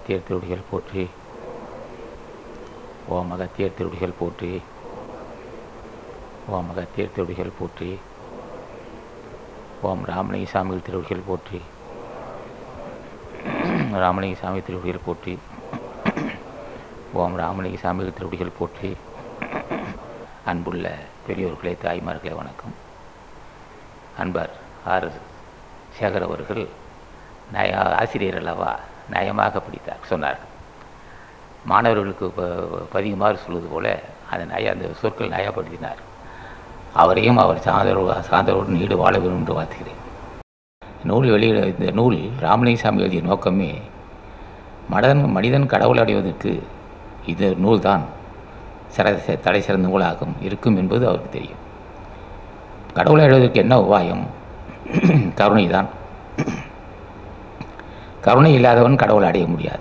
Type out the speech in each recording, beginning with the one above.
அகத்தியர் திருடிகள் போற்றி ஓம் அகத்தியர் திருடிகள் போற்றி ஓம் அகத்தியர் திருடிகள் போற்றி ஓம் ராமலிங்க சாமிகள் திருடிகள் போற்றி ராமலிங்க சாமி திருடிகள் போற்றி ஓம் ராமலிங்க சாமிகள் திருடிகள் போற்றி அன்புள்ள பெரியோர்களே தாய்மார்களே வணக்கம் அன்பர் ஆர் சேகர் அவர்கள் நய ஆசிரியர் அல்லவா நயமாக படித்தார் சொன்னார் மாணவர்களுக்கு ப- பதிகமாறு சொல்வது போல அந்த நய அந்த சொற்கள் நயப்படுத்தினார் அவரையும் அவர் சார்ந்தோடு சார்ந்தோடு நீடு வாழ வேண்டும் என்று வாழ்த்துகிறேன் நூல் வெளியிட இந்த நூல் ராமலிங்கசாமி எழுதிய நோக்கமே மனிதன் மனிதன் கடவுள் அடைவதற்கு இது நூல்தான் சிற தடை சிறந்த நூலாகும் இருக்கும் என்பது அவருக்கு தெரியும் கடவுளை அடைவதற்கு என்ன உபாயம் கருணை தான் கருணை இல்லாதவன் கடவுளை அடைய முடியாது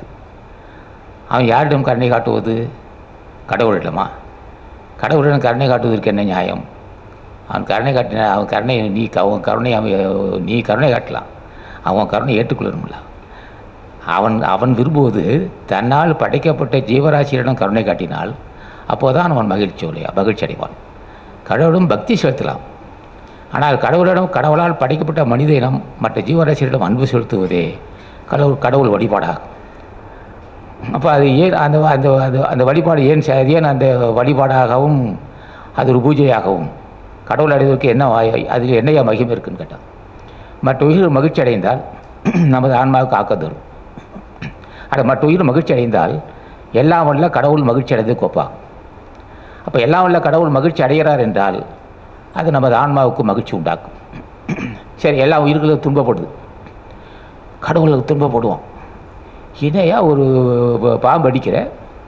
அவன் யாரிடம் கருணை காட்டுவது கடவுளிடமா கடவுளிடம் கருணை காட்டுவதற்கு என்ன நியாயம் அவன் கருணை காட்டின அவன் கருணை நீ க- அவன் கருணை அவன் நீ கருணை காட்டலாம் அவன் கருணை ஏற்றுக்கொள்ளணும்ல அவன் அவன் விரும்புவது தன்னால் படைக்கப்பட்ட ஜீவராசியிடம் கருணை காட்டினால் அப்போதான் அவன் மகிழ்ச்சி அடைய மகிழ்ச்சி அடைவான் கடவுளும் பக்தி செலுத்தலாம் ஆனால் கடவுளிடம் கடவுளால் படைக்கப்பட்ட மனித இனம் மற்ற ஜீவராசிகளிடம் அன்பு செலுத்துவதே கடவுள் கடவுள் வழிபாடாகும் அப்போ அது ஏன் அந்த அந்த அது அந்த வழிபாடு ஏன் செ- அது ஏன் அந்த வழிபாடாகவும் அது ஒரு பூஜையாகவும் கடவுள் அடைவதற்கு என்ன வாய்- அதில் என்னையா மகிமை இருக்குன்னு கேட்டான் மற்ற உயிர்கள் மகிழ்ச்சி அடைந்தால் நமது ஆன்மாவுக்கு ஆக்கம் தரும் அது மற்ற உயிர் மகிழ்ச்சி அடைந்தால் எல்லாம் வல்ல கடவுள் மகிழ்ச்சி அடைந்து கோப்பாகும் அப்போ எல்லாம் வல்ல கடவுள் மகிழ்ச்சி அடைகிறார் என்றால் அது நமது ஆன்மாவுக்கு மகிழ்ச்சி உண்டாக்கும் சரி எல்லா உயிர்களும் துன்பப்படுது கடவுளுக்கு துன்பப்படுவோம் இணையா ஒரு ப- பாம்பு அடிக்கிற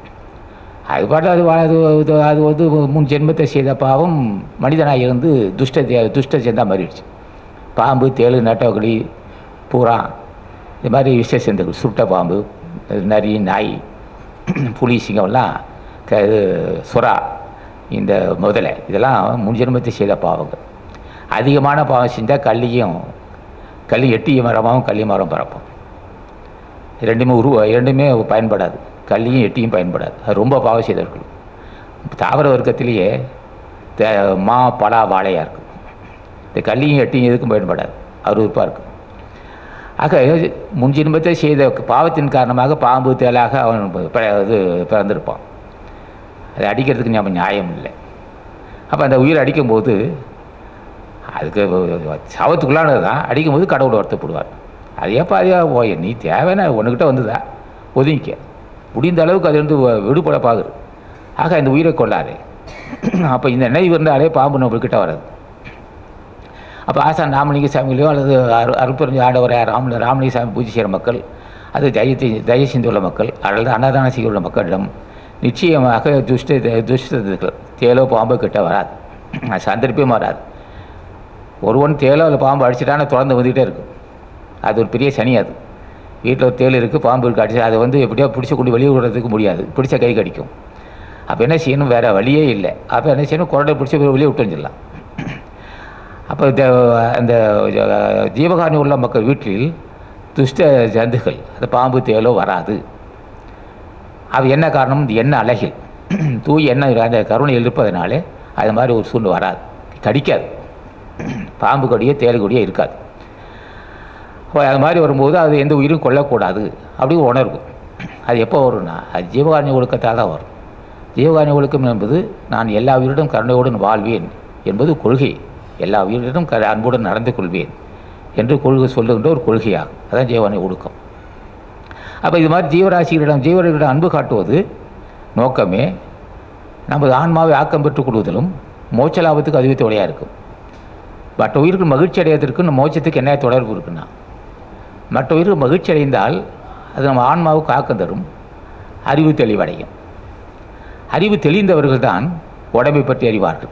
அது பாட்டு அது வா- அது அது- அது வந்து முன் ஜென்மத்தை செய்த பாவம் மனிதனாக இருந்து துஷ்ட தே- துஷ்ட சேர்ந்தா மாறிடுச்சு பாம்பு தேளு நட்டவகளி பூரா இந்த மாதிரி விஷ சேர்ந்தர்கள் சுட்ட பாம்பு நரி நாய் புலி சிங்கம்லாம் க இது சுறா இந்த முதலை இதெல்லாம் முன் ஜென்மத்தை செய்த பாவங்கள் அதிகமான பாவம் செஞ்சால் கல்லியும் கல்லி எட்டி மரமாகவும் கள்ளி மரம் பறப்போம் ரெண்டுமே உருவ இரண்டுமே பயன்படாது கல்லியும் எட்டியும் பயன்படாது அது ரொம்ப பாவம் செய்தவர்கள் தாவர வர்க்கத்திலேயே தே மா பலா வாழையாக இருக்கும் இந்த கல்லியும் எட்டியும் எதுக்கும் பயன்படாது அருவருப்பாக இருக்கும் ஆக முன் ஜென்மத்தை செய்த பாவத்தின் காரணமாக பாம்பு தேலாக அவன் ப- இது பிறந்திருப்பான் அதை அடிக்கிறதுக்கு நம்ம நியாயம் இல்லை அப்போ அந்த உயிரை அடிக்கும்போது அதுக்கு சவத்துக்குள்ளானது தான் அடிக்கும்போது கடவுள் வருத்தப்படுவார் அது ஏப்பா அதே ஓய் நீ தேவைன்னா உன்கிட்ட வந்துதா ஒதுங்கிக்க முடிந்த அளவுக்கு அது வந்து வ- விடுபட பாக்குது ஆக இந்த உயிரை கொள்ளாது அப்போ இந்த நினைவு இருந்தாலே பாம்பு நம்மக்கிட்ட வராது அப்போ ஆசான் ராமலிங்க சாமியிலையோ அல்லது அரு அருப்பெருஞ்சி ஆடவரை ராம ராமலிங்க சாமி பூஜை செய்கிற மக்கள் அது தயத்தை தய சிந்துள்ள மக்கள் அல்லது அன்னதானம் செய்யுள்ள மக்களிடம் நிச்சயமாக துஷ்ட துஷ்டத்துகள் தேலோ பாம்போ கிட்ட வராது அது சந்தர்ப்பமே வராது ஒருவன் தேலோ இல்லை பாம்பு அடிச்சிட்டானா தொடர்ந்து வந்துக்கிட்டே இருக்கும் அது ஒரு பெரிய சனி அது வீட்டில் ஒரு தேள் இருக்குது பாம்பு இருக்குது அடிச்சு அதை வந்து எப்படியோ பிடிச்சி கொண்டு வெளியே விடுறதுக்கு முடியாது பிடிச்ச கை கடிக்கும் அப்போ என்ன செய்யணும் வேறு வழியே இல்லை அப்போ என்ன செய்யணும் குரட்டை பிடிச்சி வெளியே விட்டு வந்துடலாம் அப்போ இந்த அந்த ஜீவகாரணி உள்ள மக்கள் வீட்டில் துஷ்ட ஜந்துகள் அந்த பாம்பு தேலோ வராது அது என்ன காரணம் இந்த எண்ணெய் அழகில் தூய் எண்ணெய் அந்த கருணை இருப்பதனாலே அது மாதிரி ஒரு சூழ்நிலை வராது கடிக்காது பாம்பு கொடியோ தேல் கொடியோ இருக்காது அப்போ அது மாதிரி வரும்போது அது எந்த உயிரும் கொல்லக்கூடாது அப்படின்னு உணர்வு அது எப்போ வரும்னா அது ஜீவகாரணி ஒழுக்கத்தால் தான் வரும் ஜீவகாரணி ஒழுக்கம் என்பது நான் எல்லா உயிரிடம் கருணையுடன் வாழ்வேன் என்பது கொள்கை எல்லா உயிரிடம் க அன்புடன் நடந்து கொள்வேன் என்று கொள்கை சொல்லுகின்ற ஒரு கொள்கையாகும் அதான் ஜீவகாரணி ஒழுக்கம் அப்போ இது மாதிரி ஜீவராசிகளிடம் ஜீவர்களிடம் அன்பு காட்டுவது நோக்கமே நமது ஆன்மாவை ஆக்கம் பெற்றுக் கொள்வதிலும் மோட்ச லாபத்துக்கு அதுவே துணையாக இருக்கும் மற்ற உயிர்கள் மகிழ்ச்சி அடைவதற்கு நம்ம மோட்சத்துக்கு என்ன தொடர்பு இருக்குன்னா மற்ற உயிர்கள் மகிழ்ச்சி அடைந்தால் அது நம்ம ஆன்மாவுக்கு ஆக்கம் தரும் அறிவு தெளிவடையும் அறிவு தெளிந்தவர்கள் தான் உடம்பை பற்றி அறிவார்கள்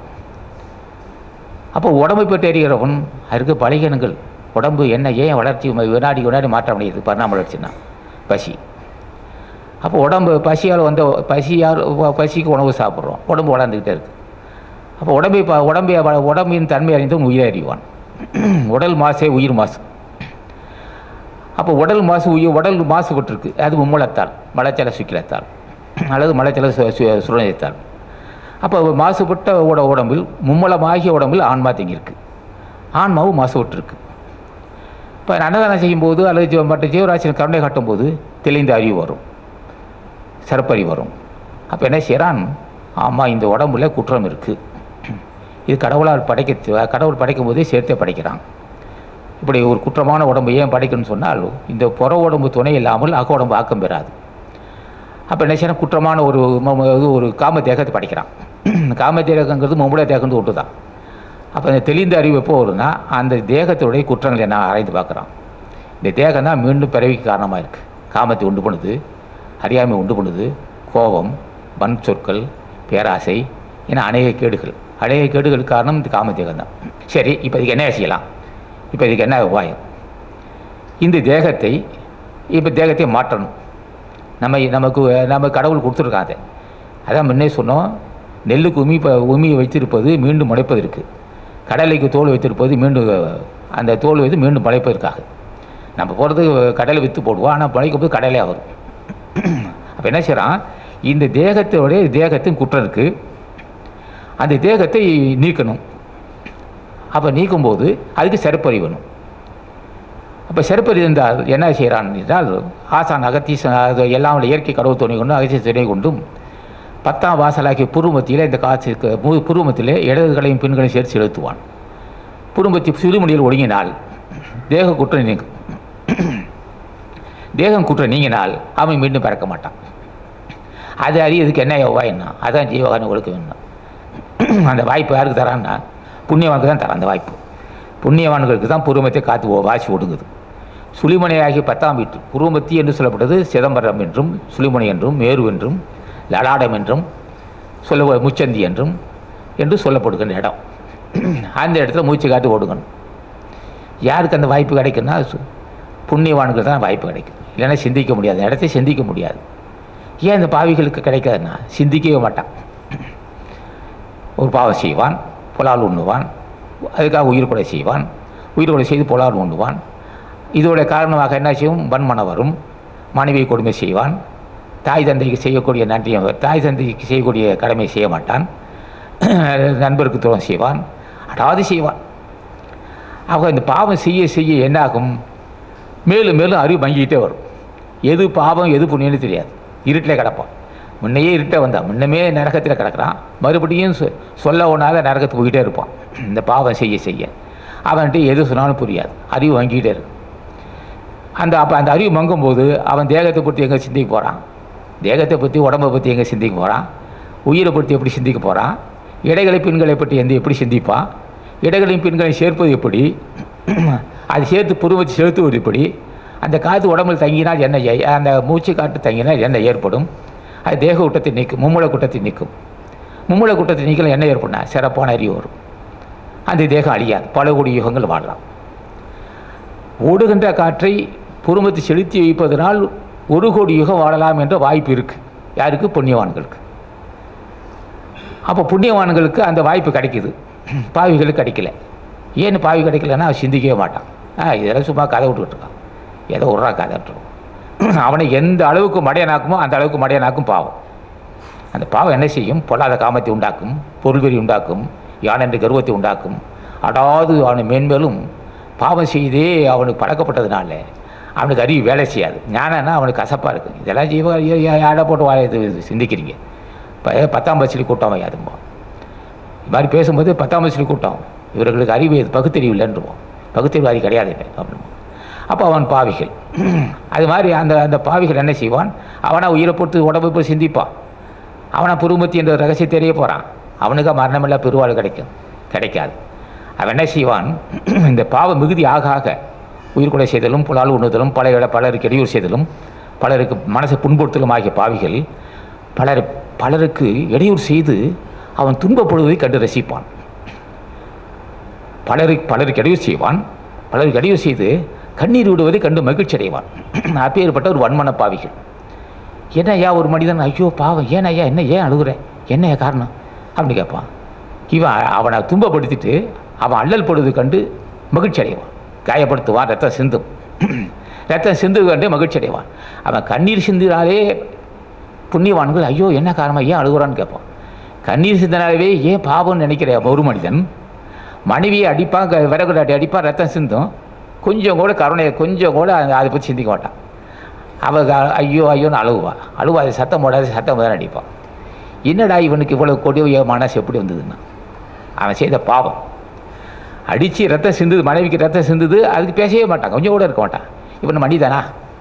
அப்போ உடம்பை பற்றி அறிகிறவன் அதுக்கு பலகீனங்கள் உடம்பு என்ன ஏன் வளர்ச்சி ம- வினாடி வினாடி மாற்றம் அடையுது பரிணாம வளர்ச்சின்னா பசி அப்போ உடம்பு பசியால் வந்த பசியால் வ- பசிக்கு உணவு சாப்பிட்றோம் உடம்பு வளர்ந்துக்கிட்டே இருக்கு அப்போ உடம்பை ப உடம்பை வ- உடம்பின் தன்மை அறிந்தவன் உயிரை அறிவான் உடல் மாசே உயிர் மாசு அப்போ உடல் மாசு உயிர் உடல் மாசுபட்டிருக்கு அது மும்மலத்தால் மலைச்சல சுக்கிலத்தால் அல்லது மலைச்சல சு சு- சுரணியத்தால் அப்போ மாசுபட்ட உட உடம்பில் மும்மலமாகிய உடம்பில் ஆன்மா தங்கியிருக்கு ஆன்மாவும் மாசுபட்டிருக்கு இப்போ அன்னதானம் செய்யும்போது அல்லது ஜீவ- மற்ற ஜீவராசிகள் கருணை காட்டும்போது தெளிந்த அறிவு வரும் சிறப்பறிவு வரும் அப்போ என்ன செய்கிறான் ஆமாம் இந்த உடம்புல குற்றம் இருக்குது இது கடவுளால் படைக்க கடவுள் படைக்கும் போதே சேர்த்தே படைக்கிறான் இப்படி ஒரு குற்றமான உடம்பு ஏன் படைக்கணும்னு சொன்னால் இந்த புற உடம்பு துணை இல்லாமல் அக உடம்பு ஆக்கம் பெறாது அப்போ என்ன செய்யணும் குற்றமான ஒரு ம- ம- இது ஒரு காம தேகத்தை படைக்கிறான் காம தேகங்கிறது மும்புல தேகம்னு ஒன்று தான் அப்போ இந்த தெளிந்த அறிவு எப்போ வரும்னா அந்த தேகத்துடைய குற்றங்களை நான் ஆராய்ந்து பார்க்குறான் இந்த தேகம் தான் மீண்டும் பிறவிக்கு காரணமாக இருக்குது காமத்தை உண்டு பண்ணுது அறியாமை உண்டு பண்ணுது கோபம் வன் சொற்கள் பேராசை என அநேக கேடுகள் அநேக கேடுகளுக்கு காரணம் இந்த காம தேகம் தான் சரி இப்போ இதுக்கு என்ன செய்யலாம் இப்போ இதுக்கு என்ன உபாயம் இந்த தேகத்தை இப்போ தேகத்தை மாற்றணும் நம்ம நமக்கு நம்ம கடவுள் கொடுத்துருக்காங்க அதான் முன்னே சொன்னோம் நெல்லுக்கு உமி ப உமியை வைத்திருப்பது மீண்டும் முளைப்பதற்கு கடலைக்கு தோல் வைத்திருப்பது மீண்டும் அந்த தோல் வைத்து மீண்டும் முளைப்பதற்காக நம்ம போகிறது கடலை விற்று போடுவோம் ஆனால் முளைக்கும் போது கடலையாக வரும் அப்போ என்ன செய்கிறான் இந்த தேகத்தோடைய தேகத்தின் குற்றம் இருக்குது அந்த தேகத்தை நீக்கணும் அப்போ நீக்கும்போது அதுக்கு செருப்பறி வேணும் அப்போ செருப்பறி இருந்தால் என்ன செய்கிறான் என்றால் ஆசான் அகத்தீசன் அது எல்லாம் உள்ள இயற்கை கடவுள் துணை கொண்டும் அகத்திய துணை கொண்டும் பத்தாம் வாசலாகிய புருமத்தியில் இந்த காட்சி புருமத்திலே இடதுகளையும் பெண்களையும் சேர்த்து செலுத்துவான் புருமத்தி சிறுமணியில் ஒடுங்கினால் தேக குற்றம் நீங்கும் தேகம் குற்றம் நீங்கினால் அவன் மீண்டும் பிறக்க மாட்டான் அது அறியதுக்கு என்ன உபாயம்னா அதான் ஜீவகாரங்களுக்கு வேணும் அந்த வாய்ப்பு யாருக்கு தரான்னா புண்ணியவானுக்கு தான் தரான் அந்த வாய்ப்பு புண்ணியவான்களுக்கு தான் புருமத்தை காத்து ஓ- வாசி ஒடுங்குது சுழிமனையாகிய பத்தாம் வீட்டு புருமத்தி என்று சொல்லப்பட்டது சிதம்பரம் என்றும் சுழிமனை என்றும் மேரு என்றும் லலாடம் என்றும் சொல்ல முச்சந்தி என்றும் என்று சொல்லப்படுகின்ற இடம் அந்த இடத்துல மூச்சு காட்டு ஓடுங்கணும் யாருக்கு அந்த வாய்ப்பு கிடைக்குன்னா சு- புண்ணியவான்களுக்கு தான் வாய்ப்பு கிடைக்கும் இல்லைன்னா சிந்திக்க முடியாது அந்த இடத்தை சிந்திக்க முடியாது ஏன் இந்த பாவிகளுக்கு கிடைக்காதுன்னா சிந்திக்கவே மாட்டான் ஒரு பாவம் செய்வான் புலால் உண்ணுவான் அதுக்காக உயிர் கொலை செய்வான் உயிர் கொலை செய்து புலால் உண்ணுவான் இதோட காரணமாக என்ன செய்யும் வன்மனம் வரும் மனைவியை கொடுமை செய்வான் தாய் தந்தைக்கு செய்யக்கூடிய நன்றியை தாய் தந்தைக்கு செய்யக்கூடிய கடமையை செய்ய மாட்டான் நண்பருக்கு துரோகம் செய்வான் அடாது செய்வான் ஆக இந்த பாவம் செய்ய செய்ய என்னாகும் மேலும் மேலும் அறிவு மங்கிக்கிட்டே வரும் எது பாவம் எது புண்ணியம்னு தெரியாது இருட்டில் கிடப்பான் முன்னையே இருட்ட வந்தான் முன்னமே நரகத்தில் கிடக்குறான் மறுபடியும் சொ- சொல்ல ஒன்றாத நரகத்துக்கு போய்கிட்டே இருப்பான் இந்த பாவம் செய்ய செய்ய அவன்கிட்ட எது சொன்னாலும் புரியாது அறிவு வாங்கிக்கிட்டே இருக்கும் அந்த அப்போ அந்த அறிவு மங்கும்போது அவன் தேகத்தை பற்றி எங்கே சிந்திக்க போகிறான் தேகத்தை பற்றி உடம்பை பற்றி எங்கே சிந்திக்க போகிறான் உயிரை பற்றி எப்படி சிந்திக்க போகிறான் இடைகளை பெண்களை பற்றி எந்த எப்படி சிந்திப்பான் இடைகளையும் பெண்களையும் சேர்ப்பது எப்படி அது சேர்த்து புருவத்தை செலுத்துவது எப்படி அந்த காற்று உடம்பில் தங்கினால் என்ன ஏ- அந்த மூச்சு காற்று தங்கினால் என்ன ஏற்படும் அது தேக குட்டத்தை நீக்கும் மும்முள குட்டத்தை நீக்கும் மும்முள குட்டத்தை நீக்கல என்ன ஏற்படும்னா சிறப்பான அறிவு வரும் அந்த தேகம் அழியாது பல கோடி யுகங்கள் வாழலாம் ஓடுகின்ற காற்றை புருமத்தை செலுத்தி வைப்பதனால் ஒரு கோடி யுகம் வாழலாம் என்ற வாய்ப்பு இருக்குது யாருக்கு புண்ணியவான்களுக்கு அப்போ புண்ணியவான்களுக்கு அந்த வாய்ப்பு கிடைக்குது பாவிகளுக்கு கிடைக்கல ஏன்னு பாவி கிடைக்கலன்னா அவன் சிந்திக்கவே மாட்டான் ஆ இதெல்லாம் சும்மா கதை விட்டுக்கிட்டு இருக்கான் ஏதோ விட்றா கதை விட்டுருவோம் அவனை எந்த அளவுக்கு மடையனாக்குமோ அந்த அளவுக்கு மடையனாக்கும் பாவம் அந்த பாவம் என்ன செய்யும் பொல்லாத காமத்தை உண்டாக்கும் பொருள்வெறி உண்டாக்கும் யானென்று கர்வத்தை உண்டாக்கும் அடாது அவனை மேன்மேலும் பாவம் செய்தே அவனுக்கு பழக்கப்பட்டதுனால அவனுக்கு அறிவு வேலை செய்யாது ஞானம்னா அவனுக்கு கசப்பாக இருக்கும் இதெல்லாம் ஜீவ யாடை போட்டு வாழ இது சிந்திக்கிறீங்க இப்போ பத்தாம் பஸ்லி கூட்டம் வையாதும்போ இது மாதிரி பேசும்போது பத்தாம் பஸ்லி கூட்டம் இவர்களுக்கு அறிவு இது பகுத்தறிவு இல்லைன்றுவோம் பகுத்தறிவு அது கிடையாது அப்படின்னு அப்போ அவன் பாவிகள் அது மாதிரி அந்த அந்த பாவிகள் என்ன செய்வான் அவனை உயிரை பொறுத்து உடம்பை போய் சிந்திப்பான் அவனை புருமத்தி என்ற ரகசியம் தெரிய போகிறான் அவனுக்கு மரணமில்லா பெருவாள் கிடைக்கும் கிடைக்காது அவன் என்ன செய்வான் இந்த பாவ மிகுதி ஆக ஆக உயிர்கொலை செய்தலும் புலால் உண்ணுதலும் பல இட பலருக்கு இடையூறு செய்தலும் பலருக்கு மனசை புண்படுத்தலும் ஆகிய பாவிகள் பலர் பலருக்கு இடையூறு செய்து அவன் துன்பப்படுவதை கண்டு ரசிப்பான் பலருக்கு பலருக்கு இடையூறு செய்வான் பலருக்கு இடையூறு செய்து கண்ணீர் விடுவதை கண்டு மகிழ்ச்சி அடைவான் அப்பேற்பட்ட ஒரு வன்மன பாவிகள் என்ன ஐயா ஒரு மனிதன் ஐயோ பாவம் ஏன் ஐயா என்ன ஏன் அழுகுற என்ன ஐயா காரணம் அப்படின்னு கேட்பான் இவன் அவனை துன்பப்படுத்திட்டு அவன் அல்லல் படுவது கண்டு மகிழ்ச்சி அடைவான் காயப்படுத்துவான் ரத்தம் சிந்தும் ரத்தம் சிந்து கண்டு மகிழ்ச்சி அடைவான் அவன் கண்ணீர் சிந்தினாலே புண்ணியவான்கள் ஐயோ என்ன காரணமா ஏன் அழுகுறான்னு கேட்பான் கண்ணீர் சிந்தினாலே ஏன் பாவம்னு நினைக்கிற ஒரு மனிதன் மனைவியை அடிப்பான் க- விறகுடாட்டி அடிப்பான் ரத்தம் சிந்தும் கொஞ்சம் கூட கருணையை கொஞ்சம் கூட அந்த- அதை பற்றி சிந்திக்க மாட்டான் அவ க- ஐயோ ஐயோன்னு அழுவா அழுவா அது சத்தம் போடாது சத்தம் போதான் அடிப்பான் என்னடா இவனுக்கு இவ்வளோ கொடிய மனசு எப்படி வந்ததுன்னா அவன் செய்த பாவம் அடித்து ரத்தம் சிந்துது மனைவிக்கு ரத்தம் சிந்துது அதுக்கு பேசவே மாட்டான் கொஞ்சம் கூட இருக்க மாட்டான் இவன் மனிதனா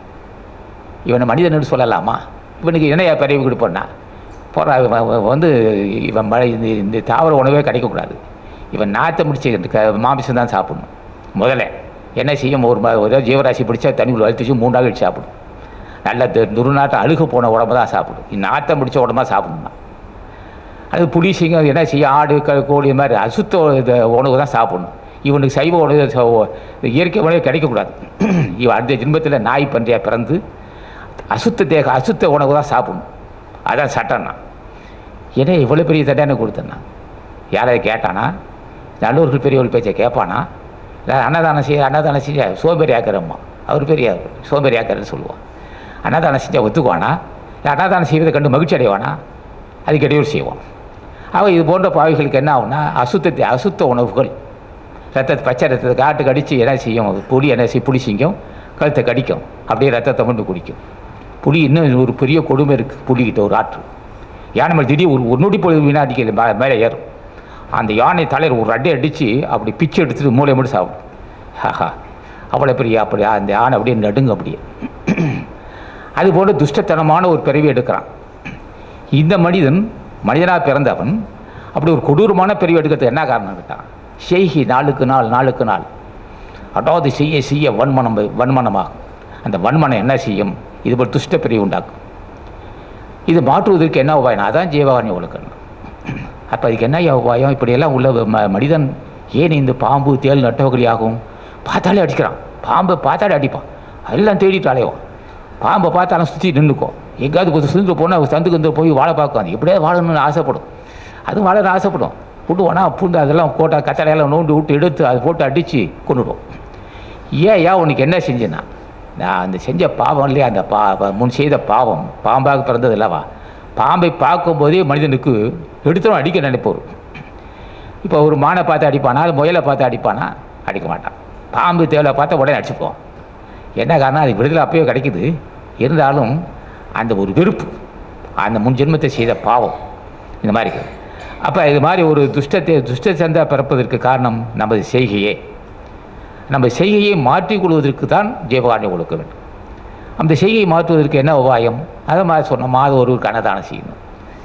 இவனை மனிதன்னு சொல்லலாமா இவனுக்கு என்னையா பிறவி கொடுப்போன்னா போகிறா வந்து இவன் மழை இந்த இந்த தாவர உணவே கிடைக்கக்கூடாது இவன் நாற்றை முடிச்சு க மாமிசம் தான் சாப்பிடணும் முதல்ல என்ன செய்யும் ஒரு ம- ஒரு ஜீவராசி பிடிச்சா தண்ணி உள்ள அழுத்திச்சு மூணு நாள் கழிச்சு சாப்பிடும் நல்ல து- துர்நாற்றம் அழுக போன உடம்பு தான் சாப்பிடும் நாற்றம் பிடிச்ச உடம்பா சாப்பிடணும் அது புலி சிங்கம் என்ன செய்யும் ஆடு க கோழி இது மாதிரி அசுத்த இது உணவு தான் சாப்பிடணும் இவனுக்கு சைவ உணவு ச- ஓ- இயற்கை உணவு கிடைக்கக்கூடாது இவன் அடுத்த ஜென்மத்தில் நாய் பன்றியாக பிறந்து அசுத்த தேக அசுத்த உணவு தான் சாப்பிடணும் அதான் சட்டம்னா ஏன்னா இவ்வளோ பெரிய தண்டனை கொடுத்தேன்னா யாராவது கேட்டானா நல்லூர்கள் பெரியவர்கள் பேச்சை கேட்பானா இல்லை அன்னதானம் செய்ய அன்னதானம் செஞ்ச சோம்பேறி ஆக்கிறம்மா அவர் பெரிய சோம்பேறி ஆக்கிறன்னு சொல்லுவான் அன்னதானம் செஞ்சால் ஒத்துக்குவானா இல்லை அன்னதானம் செய்வதை கண்டு மகிழ்ச்சி அடைவானா அதுக்கு இடையூறு செய்வான் அவன் இது போன்ற பாவிகளுக்கு என்ன ஆகும்னா அசுத்தத்தை அசுத்த உணவுகள் ரத்தத்தை பச்சை ரத்தத்தை காட்டுக்கு அடித்து என்ன செய்யும் புளி என்ன செய்யும் புளி சிங்கம் கழுத்தை கடிக்கும் அப்படியே ரத்தத்தை மட்டும் குடிக்கும் புலி இன்னும் ஒரு பெரிய கொடுமை இருக்குது புலிகிட்ட ஒரு ஆற்று யானை மேலே திடீர் ஒரு ஒரு நொடி பொழுது வினாடிக்கு இது மே- மேலே ஏறும் அந்த யானை தலையில் ஒரு அடி அடித்து அப்படி பிச்சு எடுத்துட்டு மூளை மட்டும் சாப்பிடும் ஹாஹா அவ்வளோ பெரிய அப்படி அந்த யானை அப்படியே நடுங்க அப்படியே அது போல துஷ்டத்தனமான ஒரு பிறவி எடுக்கிறான் இந்த மனிதன் மனிதனாக பிறந்தவன் அப்படி ஒரு கொடூரமான பிறவி எடுக்கிறதுக்கு என்ன காரணம் கேட்டான் செய்கி நாளுக்கு நாள் நாளுக்கு நாள் அதாவது செய்ய செய்ய வன்மனம் வன்மனமாகும் அந்த வன்மனம் என்ன செய்யும் இது போல் துஷ்ட பிரிவு உண்டாக்கும் இது மாற்றுவதற்கு என்ன உபாயம் அதான் ஜீவகாரணி ஒழுக்கணும் அப்போ அதுக்கு என்ன உபாயம் இப்படியெல்லாம் உள்ள ம மனிதன் ஏன் இந்த பாம்பு தேள் நட்டவகளி ஆகும் பார்த்தாலே அடிக்கிறான் பாம்பை பார்த்தாலே அடிப்பான் எல்லாம் தேடிட்டு அலைவான் பாம்பை பார்த்தாலும் சுற்றி நின்றுக்கும் எங்கேயாவது கொஞ்சம் சுந்து போனால் சந்துக்கு வந்து போய் வாழை பார்க்கும் அது எப்படியாவது வாழணும்னு ஆசைப்படும் அதுவும் வாழ ஆசைப்படும் விட்டுவானா பூண்டு அதெல்லாம் கோட்டை கத்தடையெல்லாம் நோண்டி விட்டு எடுத்து அதை போட்டு அடித்து கொண்டுடுவோம் ஏன் ஏன் உனக்கு என்ன செஞ்சேன்னா நான் அந்த செஞ்ச பாவம் இல்லையா அந்த பா பா- முன் செய்த பாவம் பாம்பாக பிறந்தது இல்லவா பாம்பை பார்க்கும்போதே மனிதனுக்கு எடுத்துரும் அடிக்க நினைப்போர் இப்போ ஒரு மானை பார்த்து அடிப்பானா அது முயலை பார்த்து அடிப்பானா அடிக்க மாட்டான் பாம்பு தேவலை பார்த்தா உடனே அடிச்சுப்போம் என்ன காரணம் அது விடுதலை அப்பயே கிடைக்குது இருந்தாலும் அந்த ஒரு வெறுப்பு அந்த முன் ஜென்மத்தை செய்த பாவம் இந்த மாதிரி இருக்குது அப்போ இது மாதிரி ஒரு துஷ்டத்தை துஷ்ட சந்தா பிறப்பதற்கு காரணம் நமது செய்கையே நம்ம செய்கையை மாற்றிக் கொள்வதற்கு தான் ஜீவகாரணியம் கொடுக்க வேண்டும் அந்த செய்கையை மாற்றுவதற்கு என்ன உபாயம் அதை மாதிரி சொன்ன மாதம் ஒருவருக்கு அன்னதானம் செய்யணும்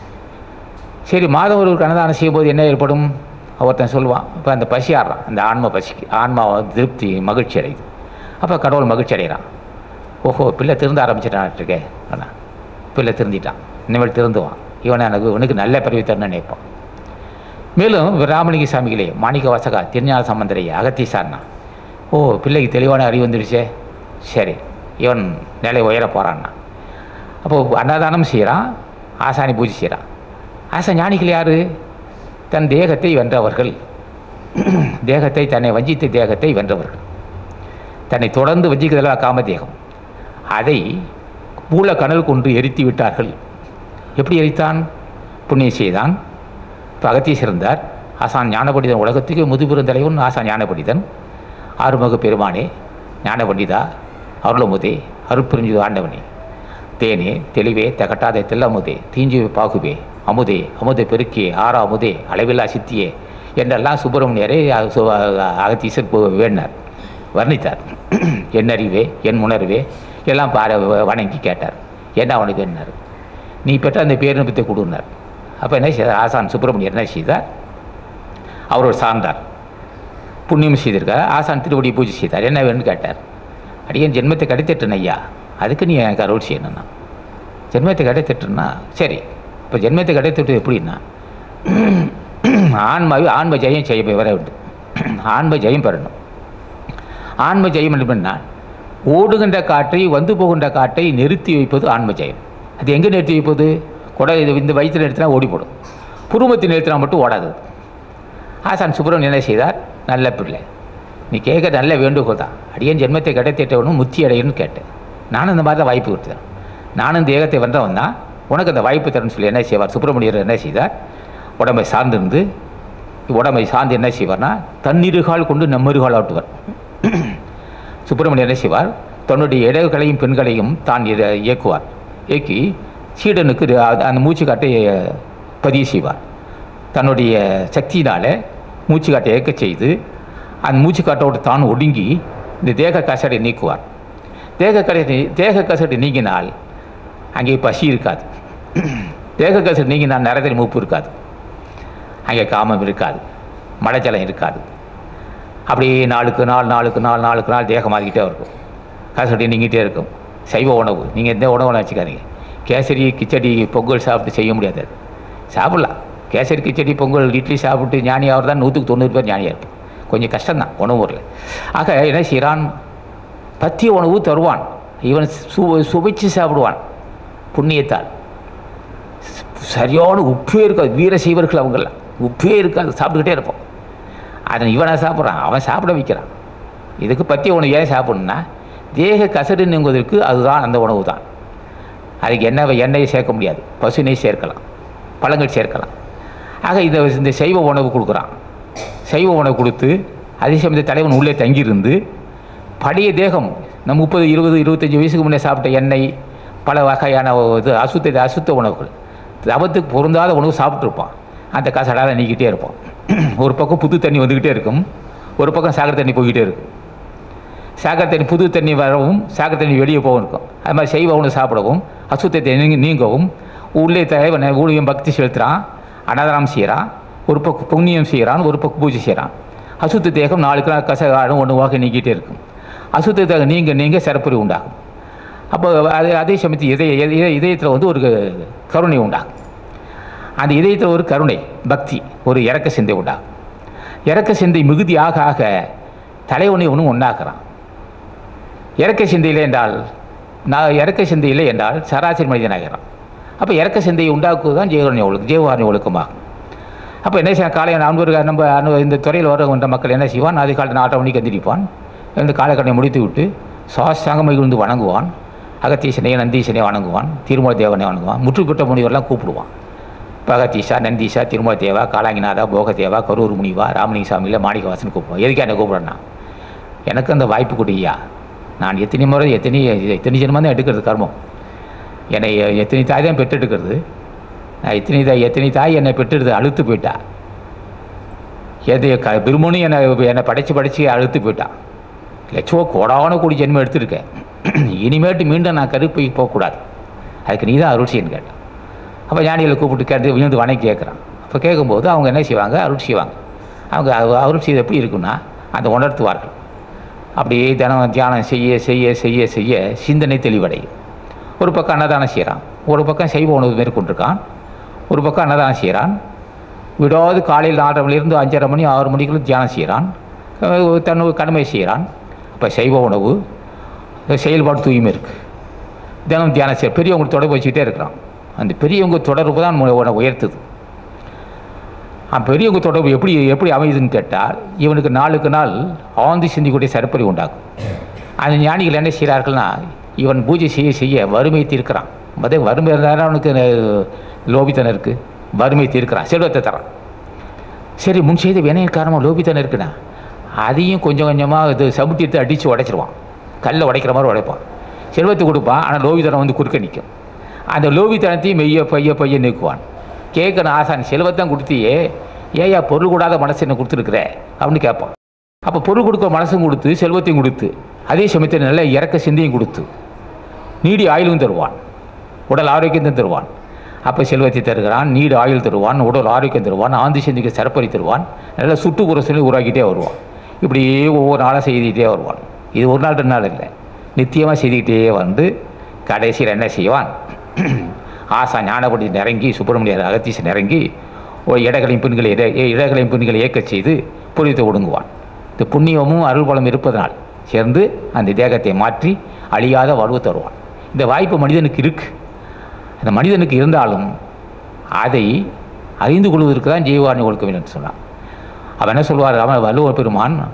சரி மாதம் ஒருவருக்கு அன்னதானம் செய்யும்போது என்ன ஏற்படும் ஒருத்தன் சொல்லுவான் இப்போ அந்த பசி ஆடுறான் அந்த ஆன்ம பசிக்கு ஆன்மா திருப்தி மகிழ்ச்சி அடையுது அப்போ கடவுள் மகிழ்ச்சி அடைகிறான் ஓஹோ பிள்ளை திருந்த ஆரம்பிச்சிட்டான்ட்டுருக்கே அண்ணா பிள்ளை திருந்திட்டான் இனிமேல் திருந்துவான் இவனை எனக்கு இவனுக்கு நல்ல பிறவி தரணும்னு நினைப்பான் மேலும் ராமலிங்க சாமிகளே மாணிக்க வாசகா திருஞான சம்பந்தரைய அகத்தீசார்னா ஓ பிள்ளைக்கு தெளிவான அறிவு வந்துடுச்சே சரி இவன் நிலை உயர போகிறான்னா அப்போது அன்னதானம் செய்கிறான் ஆசானி பூஜை செய்கிறான் ஆசா ஞானிகள் யார் தன் தேகத்தை வென்றவர்கள் தேகத்தை தன்னை வஞ்சித்த தேகத்தை வென்றவர்கள் தன்னை தொடர்ந்து வஞ்சிக்கிறதா காம தேகம் அதை மூல கனல் கொண்டு எரித்து விட்டார்கள் எப்படி எரித்தான் புண்ணியம் செய்தான் இப்போ அகத்தீஸ் இருந்தார் ஆசான் ஞானபண்டிதன் உலகத்துக்கு முதுபெரும் தலைவன் ஆசான் ஞானபண்டிதன் ஆறுமுக பெருமானே ஞானபண்டிதா அருளமுதே அருட்புரிஞ்சு ஆண்டவனே தேனே தெளிவே தகட்டாத தெல்லமுதே தீஞ்சுவை பாகுவே அமுதே அமுதை பெருக்கியே ஆறா அமுதே அளவில்லா சித்தியே என்றெல்லாம் சுப்பிரமணியரே அ- சு- அ- அகத்தீசர் பு- வேண்டினார் வர்ணித்தார் என் அறிவே என் உணர்வே எல்லாம் பார வ- வணங்கி கேட்டார் என்ன அவனுக்கு என்னார் நீ பெற்ற அந்த பேரின்பத்தை கொடுனார் அப்போ என்ன செய்தார் ஆசான் சுப்பிரமணியர் என்ன செய்தார் அவரோட சார்ந்தார் புண்ணியம் செய்திருக்கார் ஆசான் திருவடி பூஜை செய்தார் என்ன வேணும்னு கேட்டார் அடியேன் ஜென்மத்தை கிடைத்திட்டேன் ஐயா அதுக்கு நீ எனக்கு அருள் செய்யணும்னா ஜென்மத்தை கிடைத்திட்டுன்னா சரி இப்போ ஜென்மத்தை கிடைத்திட்டு எப்படின்னா ஆன்மாவை ஆன்ம ஜெயம் செய்ய வர வேண்டும் ஆன்ம ஜெயம் பெறணும் ஆன்ம ஜெயம் என்பதுனா ஓடுகின்ற காற்றை வந்து போகின்ற காற்றை நிறுத்தி வைப்பது ஆன்ம ஜெயம் அது எங்கே நிறுத்தி வைப்பது குடை இது இந்த வயிற்றில் நிறுத்தினா ஓடி போடும் புருமத்தை நிறுத்தினா மட்டும் ஓடாது ஆசான் சுப்பிரமணியன் என்ன செய்தார் நல்ல பிள்ளை நீ கேட்க நல்ல வேண்டுகோள் தான் அடியேன் ஜென்மத்தை கிடைத்திட்டவனும் முத்தி அடையணும்னு கேட்டேன் நானும் இந்த மாதிரி தான் வாய்ப்பு கொடுத்தேன் நானும் தேகத்தை வென்றவன் தான் உனக்கு அந்த வாய்ப்பு தரேன்னு சொல்லி என்ன செய்வார் சுப்பிரமணியர் என்ன செய்தார் உடம்பை சார்ந்திருந்து உடம்பை சார்ந்து என்ன செய்வார்னா தன்னிருகால் கொண்டு நம்மருகால் ஆட்டுவார் சுப்பிரமணியர் என்ன செய்வார் தன்னுடைய இடங்களையும் பெண்களையும் தான் இத- இயக்குவார் இயக்கி சீடனுக்கு இது- அது- அந்த மூச்சுக்காட்டை அஹ், பதிவு செய்வார் தன்னுடைய சக்தியினால் மூச்சுக்காட்டை இயக்க செய்து அந்த மூச்சுக்காட்டோடு தான் ஒடுங்கி இந்த தேக கசடை நீக்குவார் தேக கசடை தேக கசடை நீங்கினால் அங்கே பசி இருக்காது தேக கசடை நீங்கினால் நரதில் மூப்பு இருக்காது அங்கே காமம் இருக்காது மழைச்சலம் இருக்காது அப்படியே நாளுக்கு நாள் நாளுக்கு நாள் நாளுக்கு நாள் தேகமாகிக்கிட்டே இருக்கும் கசடி நீங்கிட்டே இருக்கும் சைவ உணவு நீங்கள் எந்த உணவு வச்சுக்காதீங்க கேசரி கிச்சடி பொங்கல் சாப்பிட்டு செய்ய முடியாது அது சாப்பிட்லாம் கேசரி கிச்சடி பொங்கல் இட்லி சாப்பிட்டு ஞானியாக தான் நூற்றுக்கு தொண்ணூறு பேர் ஞானியாக இருக்கும் கொஞ்சம் கஷ்டம்தான் உணவு முறையில் ஆக என்ன செய்கிறான் பத்திய உணவு தருவான் இவன் சு சுவைச்சு சாப்பிடுவான் புண்ணியத்தால் சரியான உப்பே இருக்காது வீர சைவர்கள் அவங்கெல்லாம் உப்பே இருக்காது சாப்பிட்டுக்கிட்டே இருப்போம் அதை இவனை சாப்பிட்றான் அவன் சாப்பிட வைக்கிறான் இதுக்கு பத்திய உணவு ஏன் சாப்பிடணும்னா தேக கசடு நீங்குவதற்கு அதுதான் அந்த உணவு தான் அதுக்கு எண்ணெய் எண்ணெயை சேர்க்க முடியாது பசு நெய் சேர்க்கலாம் பழங்கள் சேர்க்கலாம் ஆக இதை இந்த சைவ உணவு கொடுக்குறான் சைவ உணவு கொடுத்து அதே சமயத்தில் தலைவன் உள்ளே தங்கியிருந்து பழைய தேகம் நம்ம முப்பது இருபது இருபத்தஞ்சி வயசுக்கு முன்னே சாப்பிட்ட எண்ணெய் பல வகையான இது அசுத்த அசுத்த உணவுகள் தவத்துக்கு பொருந்தாத உணவு சாப்பிட்ருப்பான் அந்த கசடால் நீக்கிட்டே இருப்பான் ஒரு பக்கம் புது தண்ணி வந்துக்கிட்டே இருக்கும் ஒரு பக்கம் சாகர தண்ணி போய்கிட்டே இருக்கும் சாகர தண்ணி புது தண்ணி வரவும் சாகர தண்ணி வெளியே போகவும் இருக்கும் அது மாதிரி சைவ உணவு சாப்பிடவும் அசுத்தத்தை நீங்க நீங்கவும் உள்ளே தலைவனை ஊழியம் பக்தி செலுத்துகிறான் அன்னதானம் செய்கிறான் ஒரு பக்கம் புண்ணியம் செய்கிறான் ஒரு பக்கம் பூஜை செய்கிறான் அசுத்த தேகம் நாளுக்கு நாள் கசகாலம் ஒன்று வாக நீக்கிட்டே இருக்கும் அசுத்த தேகம் நீங்க நீங்க சிறப்புரி உண்டாகும் அப்போ அது அதே சமயத்தில் இதய இதய இதயத்தில் வந்து ஒரு கருணை உண்டாகும் அந்த இதயத்தில் ஒரு கருணை பக்தி ஒரு இறக்க சிந்தை உண்டாகும் இறக்க சிந்தை மிகுதி ஆக ஆக தலைவனை ஒன்றும் ஒன்றாக்குறான் இறக்க சிந்தை இல்லை என்றால் நான் இறக்க சிந்தை இல்லை என்றால் சராசரி மனிதனாகிறான் அப்போ இறக்க சிந்தையை உண்டாக்குவது தான் ஜீவகாரணி ஒழுக்கம் ஜீவகாரணி ஒழுக்கமாகும் அப்போ என்ன செய்ய காலை நண்பர்கள் நம்ம அனு இந்த துறையில் வருகின்ற மக்கள் என்ன செய்வான் அதிகாலை நாலரை மணிக்கு எந்திரிப்பான் எழுந்து காலக்கடனை முடித்து விட்டு சாஸ்தாங்கமை விழுந்து வணங்குவான் அகத்தீசனை நந்தீசனை வணங்குவான் திருமல தேவனை வணங்குவான் முற்றுப்பெற்ற முனிவரெல்லாம் கூப்பிடுவான் இப்போ அகத்தீஷா நந்தீஷா திருமல தேவா காலாங்கிநாதா போகதேவா கரூர் முனிவா ராமலிங்க சாமியில் மாணிக்கவாசன் கூப்பிடுவான் எதுக்கு என்னை கூப்பிட்றேன்னா எனக்கு அந்த வாய்ப்பு கொடுய்யா நான் எத்தனை முறை எத்தனை எத்தனை ஜென்மம் தான் எடுக்கிறது கர்மம் என்னை எத்தனை தாய் தான் பெற்றெடுக்கிறது நான் எத்தனை தாய் எத்தனை தாய் என்னை பெற்றெடுத்து அழுத்து போயிட்டா எது க பிரம்மனும் என்னை என்னை படைச்சு படைச்சு அழுத்து போயிட்டான் லட்சோ கோடான கோடி ஜென்மம் எடுத்திருக்கேன் இனிமேட்டு மீண்டும் நான் கருப்பை போகக்கூடாது அதுக்கு நீ தான் அருள் செய்யன்னு கேட்டேன் அப்போ ஞானிகளை கூப்பிட்டு கேட்டு விழுந்து வணங்கி கேட்குறான் அப்போ கேட்கும்போது அவங்க என்ன செய்வாங்க அருள் செய்வாங்க அவங்க அ- அருள் செய்து எப்படி இருக்குன்னா அந்த உணர்த்துவார்கள் அப்படியே தினம் தியானம் செய்ய செய்ய செய்ய செய்ய சிந்தனை தெளிவடையும் ஒரு பக்கம் அன்னதானம் செய்கிறான் ஒரு பக்கம் சைவ உணவு மேற்கொண்டிருக்கான் ஒரு பக்கம் அன்னதானம் செய்கிறான் விடாது காலையில் நாலரை மணிலேருந்து அஞ்சரை மணி ஆறு மணிக்குள்ள தியானம் செய்கிறான் அஹ் தன் கடமை செய்கிறான் அப்போ சைவ உணவு செயல்பாடு தூய்மை இருக்குது தினம் தியானம் செய்ய பெரியவங்க தொடர்பு வச்சுக்கிட்டே இருக்கிறான் அந்த பெரியவங்க தொடர்பு தான் உன்னை உன்னை உயர்த்துது அந்த பெரியவங்க தொடர்பு எப்படி எப்படி அமையுதுன்னு கேட்டால் இவனுக்கு நாளுக்கு நாள் ஆழ்ந்து சிந்திக்கூடிய சரப்பறி உண்டாகும் அந்த ஞானிகள் என்ன செய்கிறார்கள்னா இவன் பூஜை செய்ய செய்ய வறுமை தீர்க்கிறான் முதல் வறுமை இருந்தாலும் அவனுக்கு அஹ், லோபித்தனம் இருக்குது வறுமை தீர்க்கிறான் செல்வத்தை தரான் சரி முன் செய்த வினையின் காரணமாக லோபித்தனம் இருக்குண்ணா அதையும் கொஞ்சம் கொஞ்சமாக இது சமுட்டி எடுத்து அடித்து உடைச்சிருவான் கல்லை உடைக்கிற மாதிரி உடைப்பான் செல்வத்தை கொடுப்பான் ஆனால் லோபித்தனம் வந்து குறுக்க நிற்கும் அந்த லோபித்தனத்தையும் மெய்ய பைய பைய நீக்குவான் கேட்கணும் ஆசான் செல்வத்தான் கொடுத்தியே ஏயா பொருள் கூடாத மனசு என்ன கொடுத்துருக்குற அப்படின்னு கேட்பான் அப்போ பொருள் கொடுக்க மனசும் கொடுத்து செல்வத்தையும் கொடுத்து அதே சமயத்தில் நல்ல இறக்க சிந்தையும் கொடுத்து நீடி ஆயுளும் தருவான் உடல் ஆரோக்கியத்தையும் தருவான் அப்போ செல்வத்தை தருகிறான் நீடு ஆயுள் தருவான் உடல் ஆரோக்கியம் தருவான் ஆந்தி சிந்திக்கு சரப்பறி தருவான் நல்ல சுற்றுப்புற சொல்லி உருவாக்கிட்டே வருவான் இப்படியே ஒவ்வொரு நாளாக செய்துக்கிட்டே வருவான் இது ஒரு நாள் ரெண்டு நாள் இல்லை நித்தியமாக செய்துக்கிட்டே வந்து கடைசியில் என்ன செய்வான் ஆசா ஞானபடி இறங்கி சுப்பிரமணியர் அகத்தீசன் இறங்கி ஒரு இடகளையும் பெண்களை இட இடகளையும் பெண்களை இயக்கச் செய்து புரித்து ஒடுங்குவான் இந்த புண்ணியமும் அருள்பலம் இருப்பதனால் சேர்ந்து அந்த தேகத்தை மாற்றி அழியாத வலுவை தருவான் இந்த வாய்ப்பு மனிதனுக்கு இருக்கு அந்த மனிதனுக்கு இருந்தாலும் அதை அறிந்து கொள்வதற்கு தான் ஜீவாணி ஒழுக்க வேண்டும் என்று சொன்னான் அவன் என்ன சொல்வார் அவன் வள்ளுவ பெருமான்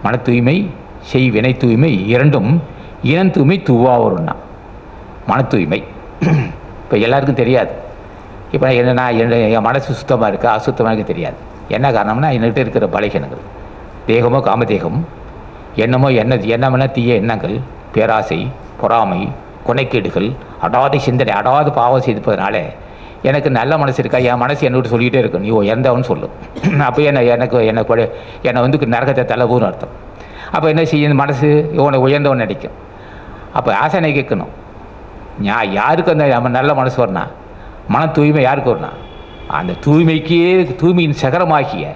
மன தூய்மை செய் வினை தூய்மை இரண்டும் இனம் தூய்மை தூவாவருன்னா மன தூய்மை இப்போ எல்லாருக்கும் தெரியாது இப்போ என்ன நான் என்ன என் மனசு சுத்தமாக இருக்கா அசுத்தமாக இருக்கு தெரியாது என்ன காரணம்னா என்கிட்ட இருக்கிற பலகீனங்கள் தேகமோ காமதேகம் எண்ணமோ எண்ண எண்ணமென தீய எண்ணங்கள் பேராசை பொறாமை கொனைக்கேடுகள் அடாத சிந்தனை அடாத பாவம் செய்திருப்பதனால எனக்கு நல்ல மனசு இருக்கா என் மனசு என்னை விட்டு சொல்லிக்கிட்டே இருக்கும் நீ இறந்தவன் சொல்லும் அப்போ என்ன எனக்கு எனக்கு கொடு- என்னை வந்து நரகத்தை தள்ளவுன்னு அர்த்தம் அப்போ என்ன செய்யும் இந்த மனசு இவனை உயர்ந்தவன் நினைக்கும் அப்போ ஆசனை கேட்கணும் ஞா யாருக்கு அந்த நம்ம நல்ல மனசு வரணும் மன தூய்மை யாருக்கு வரணும் அந்த தூய்மைக்கே தூய்மையின் சகரமாகிய